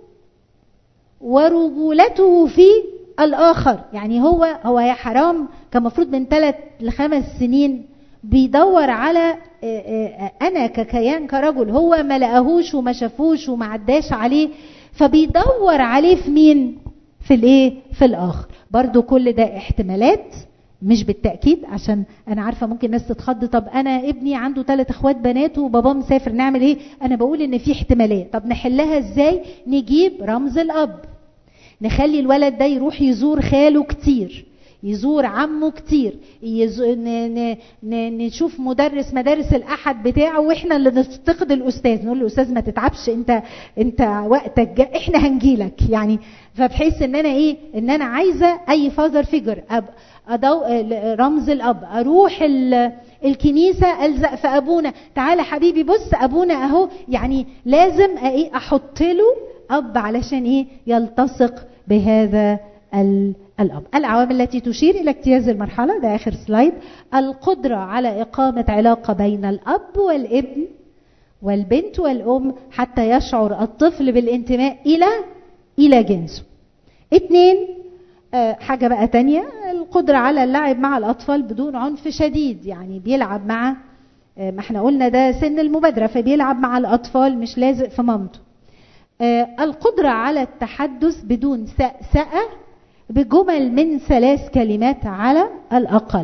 ورجولته في الآخر يعني هو هو يا حرام كان المفروض من ثلاث لخمس سنين بيدور على أنا ككيان كرجل هو ما لقاهوش وما شافوش وما عداش عليه فبيدور عليه في مين؟ في الايه؟ في الآخر برضو كل ده احتمالات مش بالتاكيد عشان انا عارفه ممكن ناس تتخض طب انا ابني عنده ثلاث اخوات بنات وباباه مسافر نعمل ايه انا بقول ان في احتمالات طب نحلها ازاي نجيب رمز الاب نخلي الولد ده يروح يزور خاله كتير يزور عمه كتير يز... ن... ن... ن... نشوف مدرس مدارس الاحد بتاعه واحنا اللي نفتقد الاستاذ نقول له استاذ ما تتعبش انت انت وقتك جا... احنا هنجيلك يعني فبحيث ان انا ايه ان انا عايزه اي فاذر فيجر أب... أدو... رمز الاب اروح ال... الكنيسه الزق في ابونا تعالى حبيبي بص ابونا اهو يعني لازم ايه احط له اب علشان ايه يلتصق بهذا ال... الأب العوامل التي تشير إلى اجتياز المرحلة ده آخر سلايد القدرة على إقامة علاقة بين الأب والابن والبنت والأم حتى يشعر الطفل بالانتماء إلى إلى جنسه اثنين آه حاجة بقى تانية القدرة على اللعب مع الأطفال بدون عنف شديد يعني بيلعب مع آه ما احنا قلنا ده سن المبادرة فبيلعب مع الأطفال مش لازق في مامته آه القدرة على التحدث بدون سأسأة بجمل من ثلاث كلمات على الأقل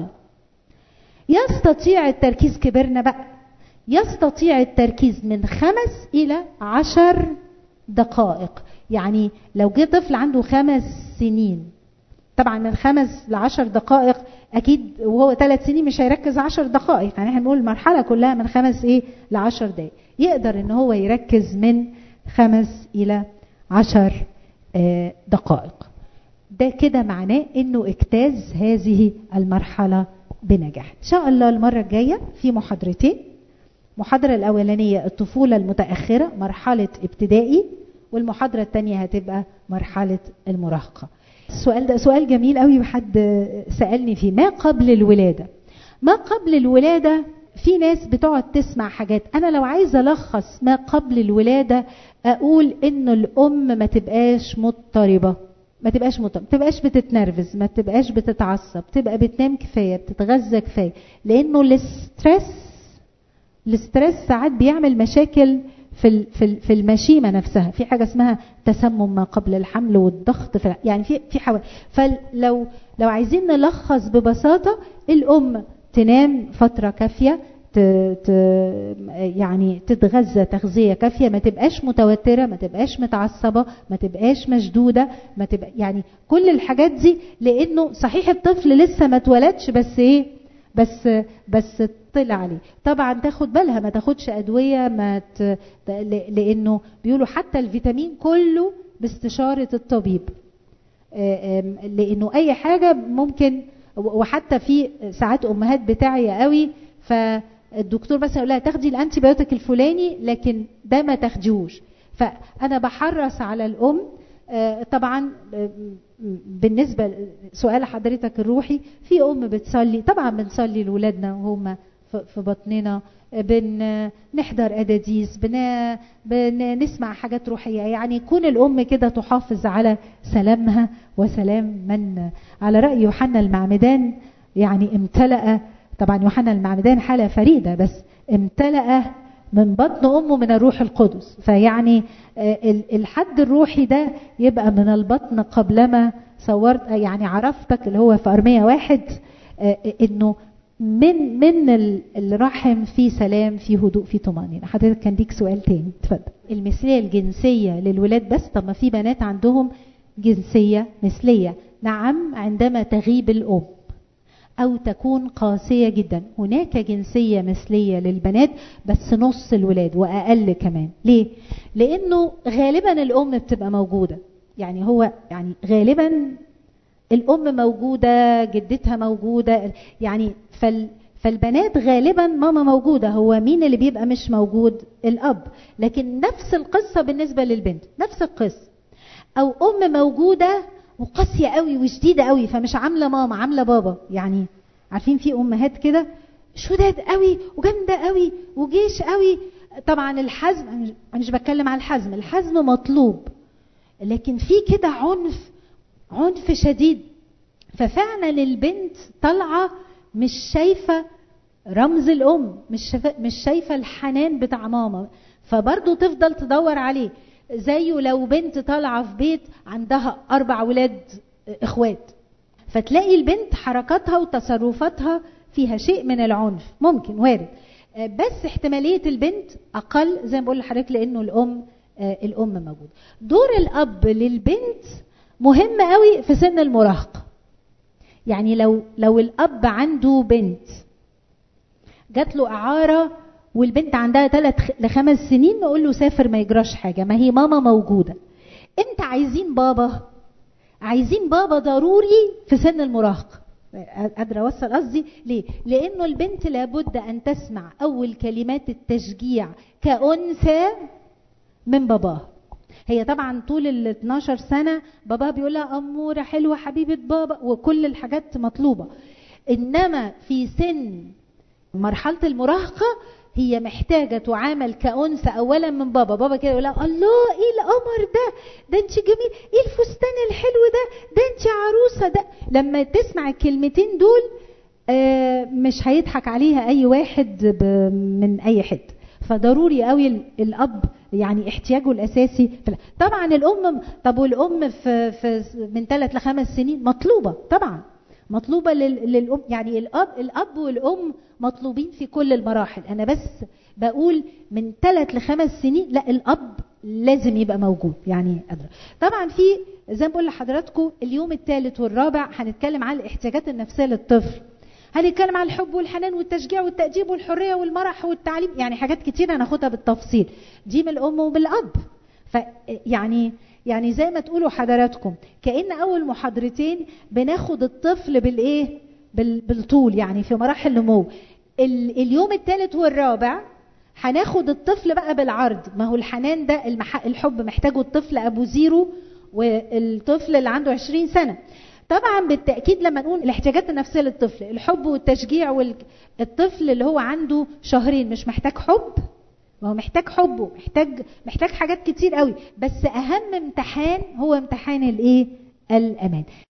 يستطيع التركيز كبرنا بقى يستطيع التركيز من خمس إلى عشر دقائق يعني لو جه طفل عنده خمس سنين طبعا من خمس لعشر دقائق أكيد وهو ثلاث سنين مش هيركز عشر دقائق يعني احنا بنقول المرحلة كلها من خمس إيه لعشر دقائق يقدر إن هو يركز من خمس إلى عشر دقائق ده كده معناه انه اجتاز هذه المرحلة بنجاح ان شاء الله المرة الجاية في محاضرتين المحاضرة الاولانية الطفولة المتأخرة مرحلة ابتدائي والمحاضرة الثانية هتبقى مرحلة المراهقة السؤال ده سؤال جميل قوي حد سألني فيه ما قبل الولادة ما قبل الولادة في ناس بتقعد تسمع حاجات انا لو عايزه الخص ما قبل الولاده اقول ان الام ما تبقاش مضطربه ما تبقاش مط... ما تبقاش بتتنرفز ما تبقاش بتتعصب تبقى بتنام كفايه بتتغذى كفايه لانه الاسترس الاسترس ساعات بيعمل مشاكل في في في المشيمه نفسها في حاجه اسمها تسمم ما قبل الحمل والضغط في يعني في في حوالي فلو لو عايزين نلخص ببساطه الام تنام فتره كافيه ت... ت... يعني تتغذى تغذيه كافيه ما تبقاش متوتره ما تبقاش متعصبه ما تبقاش مشدوده ما تبقى يعني كل الحاجات دي لانه صحيح الطفل لسه ما اتولدش بس ايه بس بس طلع عليه طبعا تاخد بالها ما تاخدش ادويه ما ت... لانه بيقولوا حتى الفيتامين كله باستشاره الطبيب لانه اي حاجه ممكن وحتى في ساعات امهات بتاعيه قوي فالدكتور مثلا يقول لها تاخدي الانتي بايوتيك الفلاني لكن ده ما تاخديهوش فانا بحرص على الام طبعا بالنسبه لسؤال حضرتك الروحي في ام بتصلي طبعا بنصلي لاولادنا وهم في بطننا بنحضر اداديس بن... بنسمع حاجات روحيه يعني يكون الام كده تحافظ على سلامها وسلام من على راي يوحنا المعمدان يعني امتلأ طبعا يوحنا المعمدان حاله فريده بس امتلأ من بطن امه من الروح القدس فيعني الحد الروحي ده يبقى من البطن قبلما صورت يعني عرفتك اللي هو في ارميه واحد انه من من الرحم في سلام في هدوء في طمأنينة حضرتك كان ليك سؤال تاني اتفضل المثلية الجنسية للولاد بس طب ما في بنات عندهم جنسية مثلية نعم عندما تغيب الأم أو تكون قاسية جدا هناك جنسية مثلية للبنات بس نص الولاد وأقل كمان ليه؟ لأنه غالبا الأم بتبقى موجودة يعني هو يعني غالبا الأم موجودة جدتها موجودة يعني فال فالبنات غالبا ماما موجودة هو مين اللي بيبقى مش موجود الأب لكن نفس القصة بالنسبة للبنت نفس القصة أو أم موجودة وقاسية قوي وشديدة قوي فمش عاملة ماما عاملة بابا يعني عارفين في أمهات كده شداد قوي وجامدة قوي وجيش قوي طبعا الحزم أنا مش بتكلم على الحزم الحزم مطلوب لكن في كده عنف عنف شديد ففعلا البنت طالعه مش شايفه رمز الام مش شايفه مش شايفه الحنان بتاع ماما فبرضه تفضل تدور عليه زيه لو بنت طالعه في بيت عندها اربع ولاد اخوات فتلاقي البنت حركاتها وتصرفاتها فيها شيء من العنف ممكن وارد بس احتماليه البنت اقل زي ما بقول لحضرتك لانه الام الام موجوده دور الاب للبنت مهم قوي في سن المراهقة يعني لو لو الأب عنده بنت جات له إعارة والبنت عندها ثلاث لخمس سنين نقول له سافر ما يجراش حاجة ما هي ماما موجودة امتى عايزين بابا عايزين بابا ضروري في سن المراهقة قادرة أوصل قصدي ليه؟ لأنه البنت لابد أن تسمع أول كلمات التشجيع كأنثى من باباها هي طبعا طول ال 12 سنه بابا بيقول لها اموره حلوه حبيبه بابا وكل الحاجات مطلوبه انما في سن مرحله المراهقه هي محتاجة تعامل كأنثى أولا من بابا بابا كده يقول لها الله إيه القمر ده ده أنت جميل إيه الفستان الحلو ده ده أنت عروسة ده لما تسمع الكلمتين دول آه مش هيضحك عليها أي واحد من أي حتة فضروري قوي الاب يعني احتياجه الاساسي طبعا الام طب والام في, في من ثلاث لخمس سنين مطلوبه طبعا مطلوبه للام يعني الاب الاب والام مطلوبين في كل المراحل انا بس بقول من ثلاث لخمس سنين لا الاب لازم يبقى موجود يعني أدرى. طبعا في زي ما بقول لحضراتكم اليوم الثالث والرابع هنتكلم عن الاحتياجات النفسيه للطفل هنتكلم عن الحب والحنان والتشجيع والتأديب والحرية والمرح والتعليم يعني حاجات كتير هناخدها بالتفصيل دي من الأم وبالأب فيعني يعني زي ما تقولوا حضراتكم كأن أول محاضرتين بناخد الطفل بالإيه؟ بالطول يعني في مراحل النمو اليوم الثالث والرابع هناخد الطفل بقى بالعرض ما هو الحنان ده المح... الحب محتاجه الطفل أبو زيرو والطفل اللي عنده 20 سنة طبعا بالتاكيد لما نقول الاحتياجات النفسيه للطفل الحب والتشجيع والطفل اللي هو عنده شهرين مش محتاج حب ما هو محتاج حبه محتاج محتاج حاجات كتير قوي بس اهم امتحان هو امتحان الايه الامان